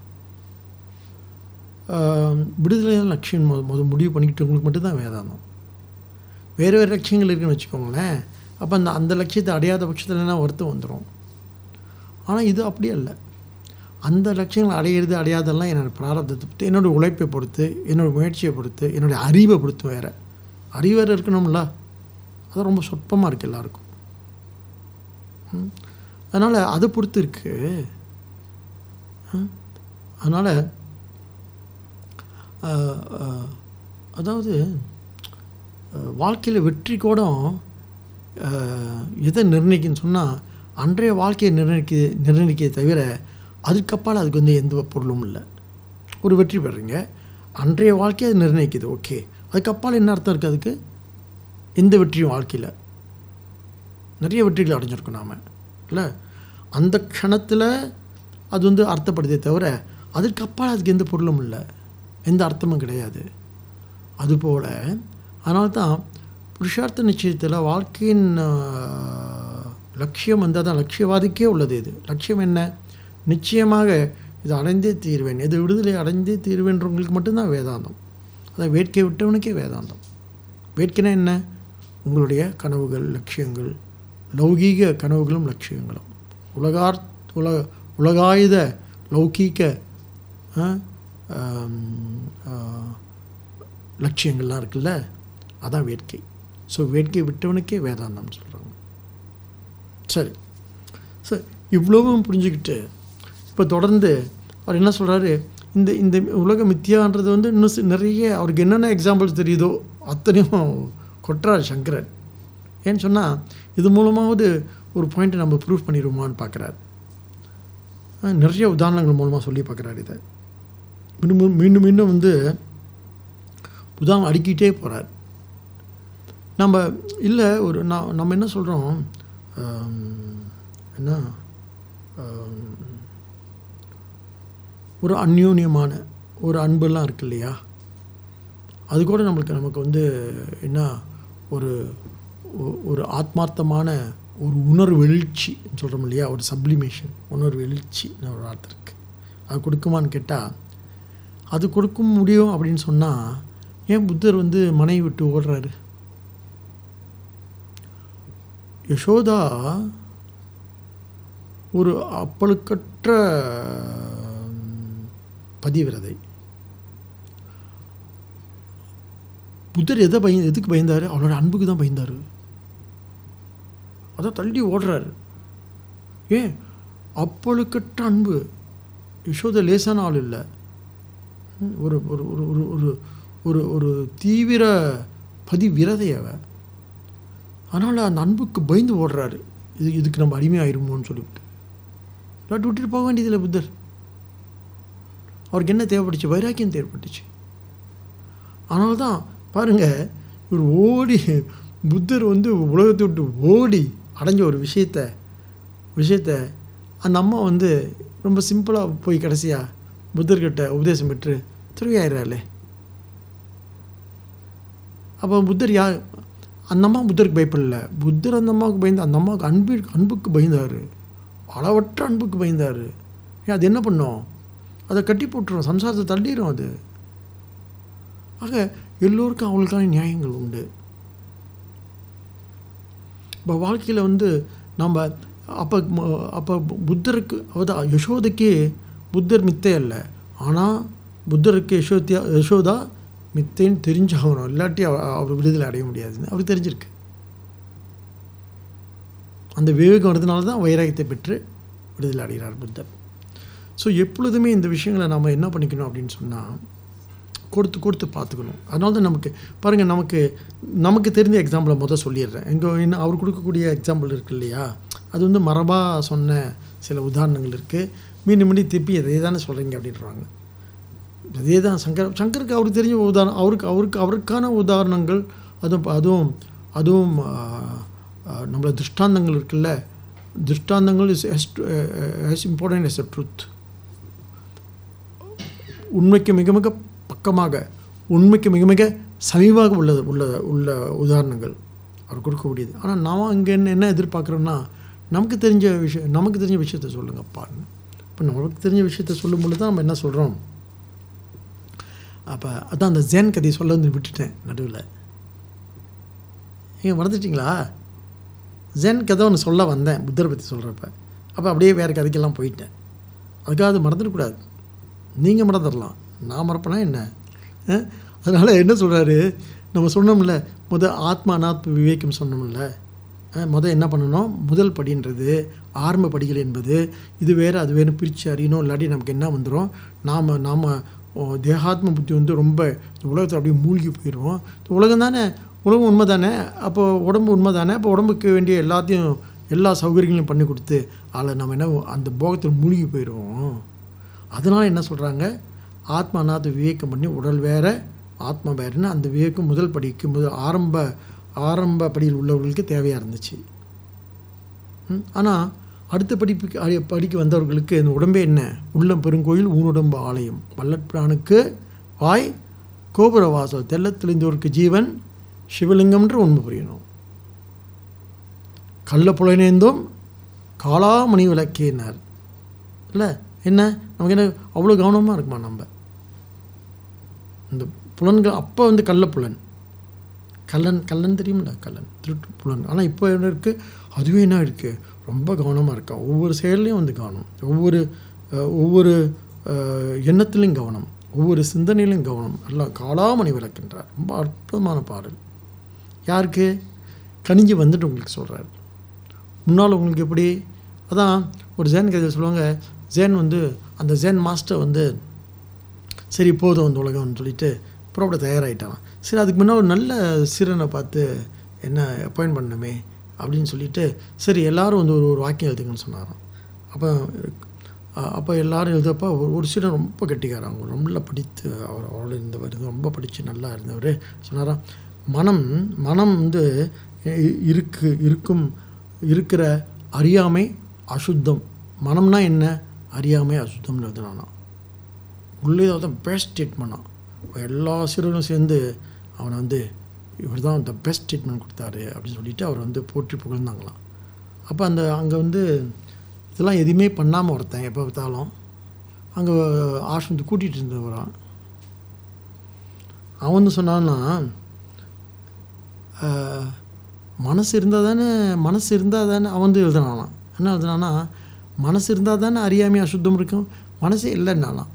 ஆஹ், விடுதலை தான் லட்சியம் முத முத முடிவு பண்ணிக்கிட்டவங்களுக்கு மட்டும்தான் வேதாந்தம் வேறு வேறு லட்சியங்கள் இருக்குன்னு வச்சுக்கோங்களேன் அப்போ அந்த அந்த லட்சியத்தை அடையாத பட்சத்தில் என்ன வருத்தம் வந்துடும் ஆனால் இது அப்படி அல்ல அந்த லட்சியங்களை அடையிறது அடையாதெல்லாம் என்னோட பிராரப்தத்தை பொறுத்து என்னோட உழைப்பை பொறுத்து என்னோட முயற்சியை பொறுத்து என்னுடைய அறிவை பொறுத்து வேறு அறிவு வேறு இருக்கணும்ல அது ரொம்ப சொற்பமாக இருக்குது எல்லாருக்கும் ம். அதனால் அதை பொறுத்து இருக்குது அதனால் அதாவது வாழ்க்கையில் வெற்றி கூட அஹ், எதை நிர்ணயிக்குன்னு சொன்னால் அன்றைய வாழ்க்கையை நிர்ணயிக்க நிர்ணயிக்க தவிர அதுக்கப்பால் அதுக்கு வந்து எந்த பொருளும் இல்லை ஒரு வெற்றி பெறுறீங்க அன்றைய வாழ்க்கையை அது நிர்ணயிக்குது ஓகே அதுக்கப்பால் என்ன அர்த்தம் இருக்குது அதுக்கு எந்த வெற்றியும் வாழ்க்கையில் நிறைய வெற்றிகள் அடைஞ்சிருக்கோம் நாம் இல்லை அந்த க்ஷணத்தில் அது வந்து அர்த்தப்படுதே தவிர அதுக்கப்பால் அதுக்கு எந்த பொருளும் இல்லை எந்த அர்த்தமும் கிடையாது அதுபோல் அதனால தான் புருஷார்த்த நிச்சயத்தில் வாழ்க்கையின் ஆஹ், லட்சியம் வந்து அதான் லட்சியவாதிக்கே உள்ளது இது லட்சியம் என்ன நிச்சயமாக இது அடைந்தே தீர்வேன் இது விடுதலை அடைந்தே தீர்வேன்றவங்களுக்கு மட்டும்தான் வேதாந்தம் அதான் வேட்கை விட்டவனுக்கே வேதாந்தம் வேட்கைனா என்ன உங்களுடைய கனவுகள் லட்சியங்கள் லௌகீக கனவுகளும் லட்சியங்களும் உலகார் உலக உலகாயுத லௌகீக ஆ, ஆம், ஆ, லட்சியங்கள்லாம் இருக்குல்ல அதான் வேட்கை ஸோ வேட்கை விட்டவனுக்கே வேதாந்தம் சொல்கிறாங்க சரி சரி இவ்வளவும் புரிஞ்சுக்கிட்டு இப்போ தொடர்ந்து அவர் என்ன சொல்கிறாரு இந்த இந்த உலக மித்தியான்றது வந்து இன்னும் சி- நிறைய அவருக்கு என்னென்ன எக்ஸாம்பிள்ஸ் தெரியுதோ அத்தனையும் கொட்டுறார் சங்கரன் ஏன்னு சொன்னால் இது மூலமாவது ஒரு பாயிண்ட்டை நம்ம ப்ரூஃப் பண்ணிடுவோமான்னு பார்க்குறாரு நிறைய உதாரணங்கள் மூலமாக சொல்லி பார்க்குறாரு இதை மீண்டும் மீண்டும் மீண்டும் வந்து உதாரணம் அடுக்கிட்டே போகிறார் நம்ம இல்லை ஒரு நான் நம்ம என்ன சொல்கிறோம் என்ன ஆம், ஒரு அந்யோன்யமான ஒரு அன்பெல்லாம் இருக்கு இல்லையா அது கூட நம்மளுக்கு நமக்கு வந்து என்ன ஒரு ஒ- ஒரு ஆத்மார்த்தமான ஒரு உணர்வு எழுச்சி சொல்கிறோம் இல்லையா ஒரு சப்ளிமேஷன் உணர்வு எழுச்சின்னு ஒரு வார்த்தை இருக்குது அது கொடுக்குமான்னு கேட்டால் அது கொடுக்க முடியும் அப்படின்னு சொன்னால் ஏன் புத்தர் வந்து மனைவி விட்டு ஓடுறாரு யசோதா ஒரு அப்பழுக்கற்ற பதிவிரதை புத்தர் எதை பய எதுக்கு பயந்தார் அவளோட அன்புக்கு தான் பயந்தார் அதான் தள்ளி ஓடுறாரு ஏன் அப்பழுக்கற்ற அன்பு யசோதா லேசான ஆள் இல்லை ம், ஒரு ஒரு ஒரு ஒரு ஒரு ஒரு ஒரு தீவிர பதிவிரதை அவ அதனால் அந்த அன்புக்கு பயந்து ஓடுறாரு இது இதுக்கு நம்ம அடிமையாயிருமோன்னு சொல்லிவிட்டு இல்லாட்டி விட்டுட்டு போக வேண்டியதில்லை புத்தர் அவருக்கு என்ன தேவைப்பட்டுச்சு வைராக்கியம் தேவைப்பட்டுச்சு அதனால தான் பாருங்கள் இவர் ஓடி புத்தர் வந்து உலகத்தை விட்டு ஓடி அடைஞ்ச ஒரு விஷயத்த விஷயத்த அந்த அம்மா வந்து ரொம்ப சிம்பிளாக போய் கடைசியாக புத்தர்கிட்ட உபதேசம் பெற்று துறவியாயிடுறாளே அப்போ புத்தர் யார் அந்த அம்மா புத்தருக்கு பயப்படல புத்தர் அந்த அம்மாவுக்கு பயந்து அந்த அம்மாவுக்கு அன்பு அன்புக்கு பயந்தார் அளவற்ற அன்புக்கு பயந்தார் ஏன் அது என்ன பண்ணும் அதை கட்டி போட்டுரும் சம்சாரத்தை தள்ளிடும் அது ஆக எல்லோருக்கும் அவங்களுக்கான நியாயங்கள் உண்டு இப்போ வாழ்க்கையில் வந்து நம்ம அப்போ அப்போ புத்தருக்கு அதாவது யசோதைக்கு புத்தர் மித்தை அல்ல ஆனால் புத்தருக்கு யசோத்தியா யசோதா மித்தைன்னு தெரிஞ்சாகணும் இல்லாட்டி அவ- அவர் விடுதலை அடைய முடியாதுன்னு அவருக்கு தெரிஞ்சிருக்கு அந்த விவேகம் வரதுனால தான் வைராகியத்தை பெற்று விடுதலை அடைகிறார் புத்தர் ஸோ எப்பொழுதுமே இந்த விஷயங்களை நம்ம என்ன பண்ணிக்கணும் அப்படின்னு சொன்னால் கொடுத்து கொடுத்து பார்த்துக்கணும் அதனால தான் நமக்கு பாருங்கள் நமக்கு நமக்கு தெரிஞ்ச எக்ஸாம்பிளை முதல் சொல்லிடுறேன் எங்கே இன்னும் அவர் கொடுக்கக்கூடிய எக்ஸாம்பிள் இருக்கு இல்லையா அது வந்து மரபாக சொன்ன சில உதாரணங்கள் இருக்குது மீண்டும் மீண்டும் திருப்பி அதே தானே சொல்கிறீங்க அப்படின்றாங்க அதே தான் சங்கர் சங்கருக்கு அவருக்கு தெரிஞ்ச உதாரணம் அவருக்கு அவருக்கு அவருக்கான உதாரணங்கள் அதுவும் அதுவும் அதுவும் ஆ, ஆ, நம்மள திருஷ்டாந்தங்கள் இருக்குல்ல திருஷ்டாந்தங்கள் is as important as a truth உண்மைக்கு மிக மிக பக்கமாக உண்மைக்கு மிக மிக சமீபமாக உள்ளது உள்ள உள்ள உதாரணங்கள் அவர் கொடுக்கக்கூடியது ஆனால் நாம் இங்கே என்ன என்ன எதிர்பார்க்குறோன்னா நமக்கு தெரிஞ்ச விஷயம் நமக்கு தெரிஞ்ச விஷயத்த சொல்லுங்கப்பான்னு இப்போ நமக்கு தெரிஞ்ச விஷயத்த சொல்லும் பொழுது தான் நம்ம என்ன சொல்கிறோம் அப்போ அதான் அந்த ஜேன் கதையை சொல்ல வந்து விட்டுட்டேன் நடுவில் ஏங்க மறந்துட்டீங்களா ஜென் கதை ஒன்று சொல்ல வந்தேன் புத்தரை பற்றி சொல்கிறப்ப அப்போ அப்படியே வேறு கதைக்கெல்லாம் போயிட்டேன் அதுக்காக அது மறந்துடக்கூடாது நீங்கள் மறந்துடலாம் நான் மறப்பேனா என்ன அதனால் என்ன சொல்கிறாரு நம்ம சொன்னோம்ல முத ஆத்மா அனாத்ம விவேகம் சொன்னோம்ல அஹ், முத என்ன பண்ணணும் முதல் படின்றது ஆரம்ப படிகள் என்பது இது வேறு அது வேறு பிரித்து அறியணும் இல்லாட்டி நமக்கு என்ன வந்துடும் நாம் நாம் தேகாத்ம புத்தி வந்து ரொம்ப இந்த உலகத்தில் அப்படியே மூழ்கி போயிடுவோம் இந்த உலகம் தானே உலகம் உண்மை தானே அப்போ உடம்பு உண்மை தானே அப்போ உடம்புக்கு வேண்டிய எல்லாத்தையும் எல்லா சௌகரியங்களையும் பண்ணி கொடுத்து அதில் நம்ம என்ன அந்த போகத்தில் மூழ்கி போயிடுவோம் அதனால் என்ன சொல்கிறாங்க ஆத்மா அநாத விவேகம் பண்ணி உடல் வேற ஆத்மா வேறுன்னு அந்த விவேகம் முதல் படிக்கு முதல் ஆரம்ப ஆரம்ப படியில் உள்ளவர்களுக்கு தேவையாக இருந்துச்சு ஆனால் அடுத்த படிப்புக்கு அடி- படிக்க வந்தவர்களுக்கு இந்த உடம்பே என்ன உள்ளம் பெருங்கோயில் ஊனுடம்பு ஆலயம் வல்லற்பிரானுக்கு வாய் கோபுர வாசல் தெள்ளத் தெளிந்தோருக்கு ஜீவன் சிவலிங்கம்ன்ற உண்மை புரியணும் கள்ள புலனேந்தும் காளாமணி விளக்கேனார் இல்லை என்ன நமக்கு என்ன அவ்வளோ கவனமாக இருக்குமா நம்ம இந்த புலன்கள் அப்போ வந்து கள்ளப்புலன் கள்ளன் கள்ளன் தெரியுமில்ல கள்ளன் திருட்டு புலன் ஆனால் இப்போ என்ன இருக்குது அதுவே என்ன இருக்குது ரொம்ப கவனமாக இருக்கா ஒவ்வொரு செயல்லையும் வந்து கவனம் ஒவ்வொரு அஹ், ஒவ்வொரு அஹ், எண்ணத்திலையும் கவனம் ஒவ்வொரு சிந்தனையிலும் கவனம் எல்லாம் காலாமணி விளக்கின்றார் ரொம்ப அற்புதமான பாடல் யாருக்கு கனிஞ்சு வந்துட்டு உங்களுக்கு சொல்கிறார் முன்னால் உங்களுக்கு எப்படி அதான் ஒரு ஜேன் கதை சொல்லுவாங்க ஜேன் வந்து அந்த ஜேன் மாஸ்டர் வந்து சரி போதும் அந்த உலகம்னு சொல்லிட்டு புறப்பட தயாராகிட்டான் சரி அதுக்கு முன்னால் ஒரு நல்ல சீரனை பார்த்து என்ன அப்பாயின்ட் பண்ணணுமே அப்படின்னு சொல்லிட்டு சரி எல்லாரும் வந்து ஒரு ஒரு வாக்கியம் எழுதுங்கன்னு சொன்னாராம் அப்போ அஹ், அப்போ எல்லாரும் எழுதப்போ ஒரு ஒரு சீரன் ரொம்ப கெட்டிக்காரன் அவங்க ரொம்ப படித்து அவர் அவரோட இருந்தவர் ரொம்ப படித்து நல்லா இருந்தவர் சொன்னாராம் மனம் மனம் வந்து இ- இருக்கு இருக்கும் இருக்கிற அறியாமை அசுத்தம் மனம்னா என்ன அறியாமை அசுத்தம்னு எழுதுனானா உள்ளே தான் பெஸ்ட் ட்ரீட்மெண்ட்டான் எல்லா சிறுவர்களும் சேர்ந்து அவனை வந்து இவர் தான் த பெஸ்ட் ட்ரீட்மெண்ட் கொடுத்தாரு அப்படின்னு சொல்லிட்டு அவர் வந்து போற்றி புகழ்ந்தாங்களாம் அப்போ அந்த அங்கே வந்து இதெல்லாம் எதுவுமே பண்ணாமல் ஒருத்தன் எப்போ பார்த்தாலும் அங்கே ஆசிரமத்தை கூட்டிகிட்டு இருந்தவரான் அவன் வந்து சொன்னான்னா ஆஹ், மனசு இருந்தால் தானே மனசு இருந்தால் தானே அவன் வந்து எழுதுனானாம் என்ன எழுதுனானா மனசு இருந்தால் தானே அறியாமை அசுத்தம் இருக்கும் மனசே இல்லைன்னாலாம்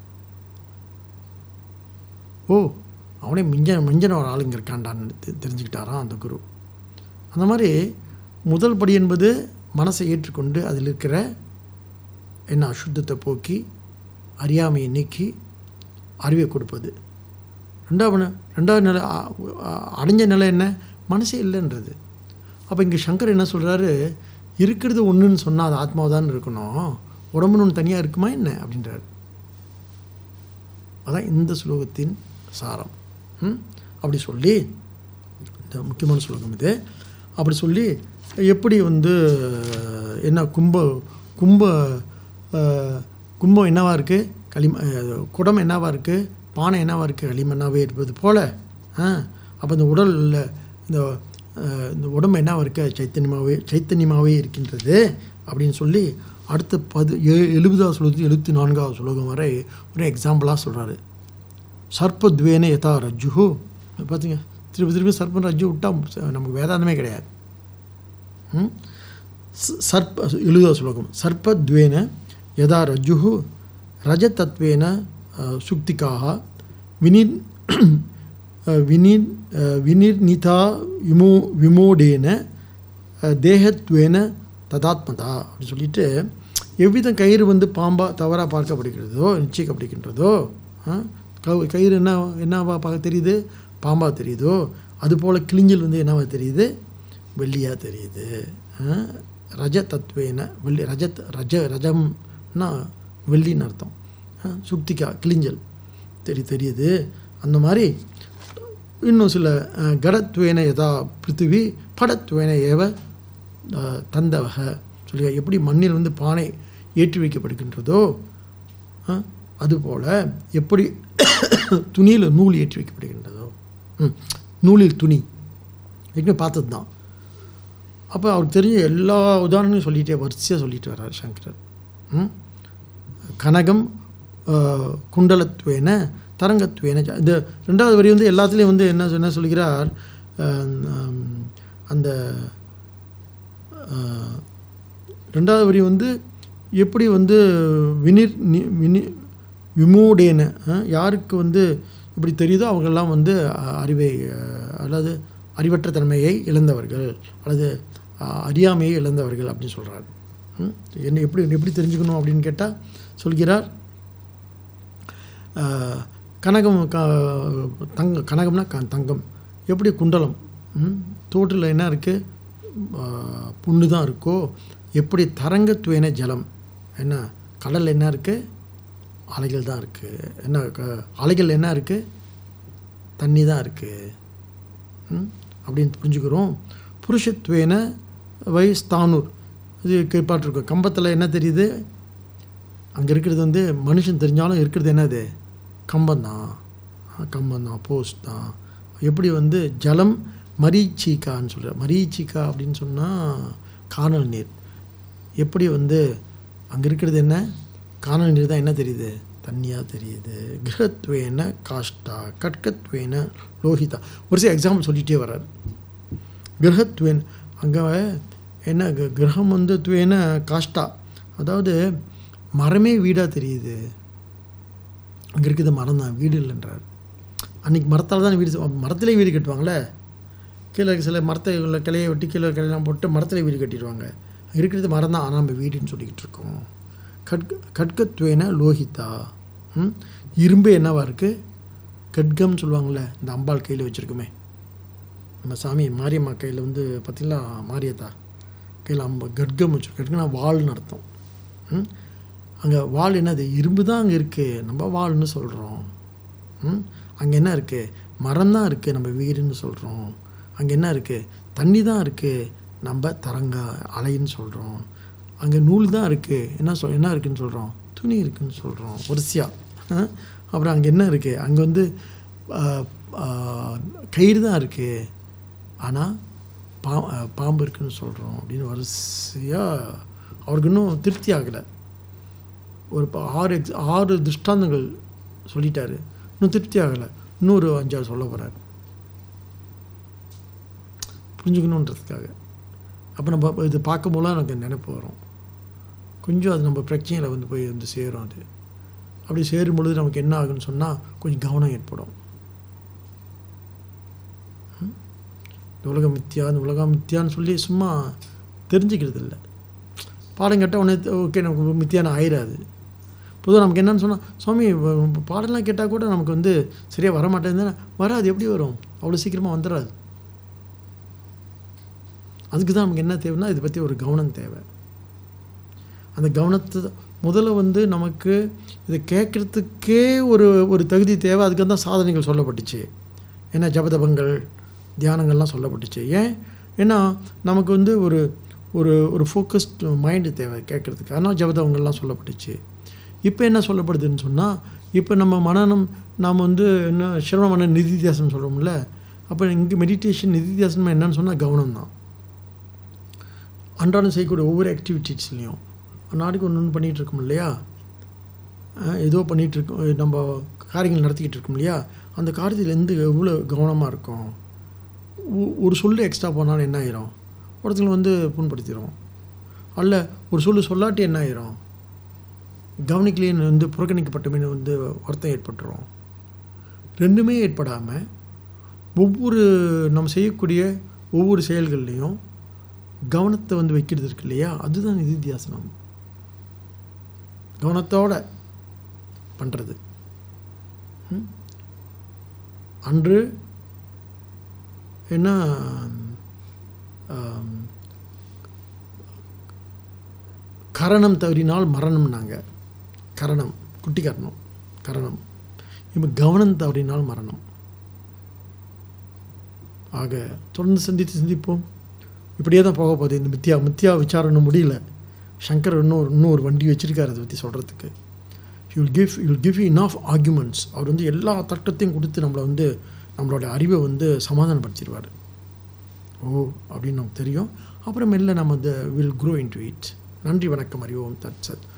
ஓ அவனே மிஞ்ச மிஞ்சன ஒரு ஆளுங்க இருக்காண்டான்னு தெ- தெரிஞ்சுக்கிட்டாராம் அந்த குரு அந்த மாதிரி முதல் படி என்பது மனசை ஏற்றுக்கொண்டு அதில் இருக்கிற என்ன அசுத்தத்தை போக்கி அறியாமையை நீக்கி அறிவை கொடுப்பது ரெண்டாவது ந- ரெண்டாவது நிலை அ- அ- அடைஞ்ச நிலை என்ன மனசே இல்லைன்றது அப்போ இங்கே சங்கர் என்ன சொல்கிறாரு இருக்கிறது ஒன்றுன்னு சொன்னால் அது ஆத்மாவதான் இருக்கணும் உடம்புன்னு ஒன்று தனியாக இருக்குமா என்ன அப்படின்றாரு அதான் இந்த ஸ்லோகத்தின் சாரம் ம்? அப்படி சொல்லி இந்த முக்கியமான ஸ்லோகம் இது அப்படி சொல்லி எப்படி வந்து என்ன கும்ப கும்ப அஹ், கும்பம் என்னவா இருக்குது களிம அஹ், குடம் என்னவா இருக்குது பானை என்னவா இருக்குது களிமண்ணாவே இருப்பது போல் அப்போ இந்த உடலில் இந்த அஹ், இந்த உடம்பு என்னவா இருக்கு சைத்தன்யமாகவே சைத்தன்யமாகவே இருக்கின்றது அப்படின்னு சொல்லி அடுத்த பது ஏ எழுபதாவது ஸ்லோகத்து எழுபத்தி நான்காவது ஸ்லோகம் வரை ஒரு எக்ஸாம்பிளாக சொல்கிறாரு சர்ப்பத்வேன யதா ரஜ்ஜு பார்த்தீங்க திருப்பி திருப்பி சர்ப்பம் ரஜ்ஜு விட்டால் நமக்கு வேதாந்தமே கிடையாது ம்? ச- சர்ப்ப எழுதா ஸ்லோகம் சர்ப்பத்வேன யதா ரஜ்ஜு ரஜதத்வேன அஹ், சுக்திக்காக வினிர் அஹ், வினிர் அஹ், வினிர்நிதா விமோ விமோடேன அஹ், தேகத்வேன ததாத்மதா அப்படின்னு சொல்லிட்டு எவ்விதம் கயிறு வந்து பாம்பாக தவறாக பார்க்கப்படுகிறதோ நிச்சயிக்கப்படுகின்றதோ ஆ? கவு- கயிறு என்ன என்னவா பார்க்க தெரியுது பாம்பாக தெரியுதோ அதுபோல் கிளிஞ்சல் வந்து என்னவா தெரியுது வெள்ளியாக தெரியுது ஆ? ரஜ தத்துவேன வெள்ளி ரஜத் ரஜ ரஜம்னா வெள்ளின்னு அர்த்தம் ஆ? சுக்திகா கிளிஞ்சல் தெரி தெரியுது அந்த மாதிரி இன்னும் சில அஹ், கடத்வேன யதா பிருத்திவி படத்வேன ஏவ அஹ், தந்தவக சொல்லி எப்படி மண்ணில் வந்து பானை ஏற்றி வைக்கப்படுகின்றதோ அஹ், அதுபோல் எப்படி துணியில் நூல் ஏற்றி வைக்கப்படுகின்றதோ ம், நூலில் துணி ஏற்கனவே பார்த்தது தான் அப்போ அவருக்கு தெரிஞ்ச எல்லா உதாரணமும் சொல்லிகிட்டே வரிசையாக சொல்லிட்டு வர்றார் சங்கரர் ம்? கனகம் அஹ், குண்டலத்வேன தரங்கத்வேன ஜ- இந்த ரெண்டாவது வரி வந்து எல்லாத்துலேயும் வந்து என்ன என்ன சொல்கிறார் அஹ், ஹம், அந்த அஹ், ரெண்டாவது வரி வந்து எப்படி வந்து வினிர் நி- வினி விமூடேன அஹ், யாருக்கு வந்து இப்படி தெரியுதோ அவங்கெல்லாம் வந்து அஹ், அறிவை அஹ், அல்லது அறிவற்ற தன்மையை இழந்தவர்கள் அல்லது அஹ், அறியாமையை இழந்தவர்கள் அப்படின்னு சொல்கிறார் என்ன எப்படி எப்படி தெரிஞ்சுக்கணும் அப்படின்னு கேட்டால் சொல்கிறார் அஹ், கனகம் க தங்க கனகம்னா க தங்கம் எப்படி குண்டலம் ம், தோட்டில் என்ன இருக்குது புண்ணு தான் இருக்கோ எப்படி தரங்கத்துவேன ஜலம் என்ன கடல் என்ன இருக்குது அலைகள் தான் இருக்குது என்ன க- அலைகள் என்ன இருக்குது தண்ணி தான் இருக்குது ம்? அப்படின்னு புரிஞ்சுக்கிறோம் புருஷத்வேன வை ஸ்தானூர் இது கேட்பாட்டிருக்கோம் கம்பத்தில் என்ன தெரியுது அங்கே இருக்கிறது வந்து மனுஷன் தெரிஞ்சாலும் இருக்கிறது என்னது கம்பம்தான் கம்பம் தான் போஸ்ட் தான் எப்படி வந்து ஜலம் மரீச்சிக்கான்னு சொல்கிற மரீச்சிக்கா அப்படின்னு சொன்னால் காணல் நீர் எப்படி வந்து அங்கே இருக்கிறது என்ன காணல் நீர் தான் என்ன தெரியுது தண்ணியாக தெரியுது கிரகத்வேன காஷ்டா கட்கத்வேன லோகிதா ஒரு சில எக்ஸாம்பிள் சொல்லிகிட்டே வர்றார் கிரகத்வேன் அங்கே என்ன க- கிரகம் வந்து துவேன காஷ்டா அதாவது மரமே வீடாக தெரியுது அங்கே இருக்குது மரம் தான் வீடு இல்லைன்றார் அன்றைக்கி மரத்தால் தான் வீடு செ- மரத்திலே வீடு கட்டுவாங்களே கீழே இருக்க சில மரத்தை உள்ள கிளையை வெட்டி கீழே கிளையெல்லாம் போட்டு மரத்திலே வீடு கட்டிடுவாங்க அங்க இருக்கிறது மரம் தான் ஆனால் நம்ம வீடுன்னு சொல்லிக்கிட்டு இருக்கோம் கட்க கட்கத்வேன லோகிதா ம்? இரும்பு என்னவா இருக்குது கட்கம்னு சொல்லுவாங்கள்ல இந்த அம்பாள் கையில் வச்சுருக்குமே நம்ம சாமி மாரியம்மா கையில் வந்து பார்த்திங்களா மாரியத்தா கையில் அம்ப கட்கம் வச்சுருக்கு கட்கம்னா வாள்னு அர்த்தம் ம்? அங்கே வாள் என்னது இரும்பு தான் அங்கே இருக்குது நம்ம வாள்னு சொல்கிறோம் ம் அங்கே என்ன இருக்குது மரம் தான் இருக்குது நம்ம வீடுன்னு சொல்கிறோம் அங்கே என்ன இருக்குது தண்ணி தான் இருக்குது நம்ம தரங்க அலைன்னு சொல்கிறோம் அங்கே நூல் தான் இருக்குது என்ன சொல் என்ன இருக்குன்னு சொல்கிறோம் துணி இருக்குன்னு சொல்கிறோம் வரிசையாக அப்புறம் அங்கே என்ன இருக்குது அங்கே வந்து ஆ, ஆ, கயிறு தான் இருக்குது ஆனால் பா ஆ, பாம்பு இருக்குன்னு சொல்கிறோம் அப்படின்னு வரிசையாக அவருக்கு இன்னும் திருப்தி ஆகலை ஒரு ப- ஆறு எக்ஸ் ஆறு திருஷ்டாந்தங்கள் சொல்லிட்டாரு இன்னும் திருப்தி ஆகலை இன்னொரு அஞ்சாறு சொல்ல போகிறார் புரிஞ்சுக்கணுன்றதுக்காக அப்போ நம்ம இது பார்க்கும்போதெல்லாம் எனக்கு நினைப்பு வரும் கொஞ்சம் அது நம்ம பிரச்சனையில் வந்து போய் வந்து சேரும் அது அப்படி சேரும் பொழுது நமக்கு என்ன ஆகுன்னு சொன்னால் கொஞ்சம் கவனம் ஏற்படும் ம்? இந்த உலகம் மித்தியா இந்த உலகம் மித்தியான்னு சொல்லி சும்மா தெரிஞ்சுக்கிறது இல்லை பாடம் கேட்டால் உடனே ஓகே நமக்கு மித்தியான ஆயிராது பொதுவாக நமக்கு என்னன்னு சொன்னால் சுவாமி வ- வ- பாடலாம் கேட்டால் கூட நமக்கு வந்து சரியாக வர மாட்டேங்குதுன்னா வராது எப்படி வரும் அவ்வளோ சீக்கிரமாக வந்துடாது அதுக்கு தான் நமக்கு என்ன தேவைன்னா இதை பற்றி ஒரு கவனம் தேவை அந்த கவனத்தை முதல்ல வந்து நமக்கு இதை கேட்குறதுக்கே ஒரு ஒரு தகுதி தேவை அதுக்கு தான் சாதனைகள் சொல்லப்பட்டுச்சு ஏன்னா ஜபதபங்கள் தியானங்கள்லாம் சொல்லப்பட்டுச்சு ஏன் ஏன்னா நமக்கு வந்து ஒரு ஒரு ஒரு ஃபோக்கஸ்ட் மைண்டு தேவை கேட்குறதுக்கு அதனால் ஜபதபங்கள்லாம் சொல்லப்பட்டுச்சு இப்போ என்ன சொல்லப்படுதுன்னு சொன்னால் இப்போ நம்ம மனநம் நாம் வந்து என்ன சிரம மன நிதித்தியாசனம் சொல்கிறோம்ல அப்போ இங்கே மெடிடேஷன் நிதித்தியாசனம் என்னன்னு சொன்னால் கவனம் தான் அன்றாடம் செய்யக்கூடிய ஒவ்வொரு ஆக்டிவிட்டீஸ்லையும் நாளைக்கு ஒன்று ஒன்று பண்ணிகிட்டு இருக்கோம் இல்லையா அஹ் ஏதோ பண்ணிகிட்டு இருக்கோம் நம்ம காரியங்கள் நடத்திக்கிட்டு இருக்கோம் இல்லையா அந்த காரியத்தில் எந்த எவ்வளோ கவனமாக இருக்கும் ஒ- ஒரு சொல்லு எக்ஸ்ட்ரா போனாலும் என்ன ஆயிரும் ஒருத்தங்களை வந்து புண்படுத்திடும் அல்ல ஒரு சொல்லு சொல்லாட்டி என்ன ஆயிரும் கவனிக்கலேன்னு வந்து புறக்கணிக்கப்பட்டமே வந்து வருத்தம் ஏற்பட்டுரும் ரெண்டுமே ஏற்படாமல் ஒவ்வொரு நம்ம செய்யக்கூடிய ஒவ்வொரு செயல்கள்லையும் கவனத்தை வந்து வைக்கிறது இருக்கு இல்லையா அதுதான் நிதித்தியாசனம் கவனத்தோட பண்ணுறது அன்று என்ன ஆம், கரணம் தவறினால் மரணம்னாங்க கரணம் குட்டி கரணம் கரணம் இப்போ கவனம் தவறினால் மரணம் ஆக தொடர்ந்து சந்தித்து சிந்திப்போம் இப்படியே தான் போக போகுது இந்த மித்தியா மித்தியா விசாரணை முடியல சங்கர் இன்னொரு இன்னொரு வண்டி வச்சிருக்காரு அதை பற்றி சொல்கிறதுக்கு you'll give you'll give enough arguments அவர் வந்து எல்லா தட்டத்தையும் கொடுத்து நம்மளை வந்து நம்மளோட அறிவை வந்து சமாதானப்படுத்திடுவார் ஓ அப்படின்னு நமக்கு தெரியும் அப்புறம் மெல்ல நம்ம வந்து will grow into it நன்றி வணக்கம் அறிவோம் தட் சத்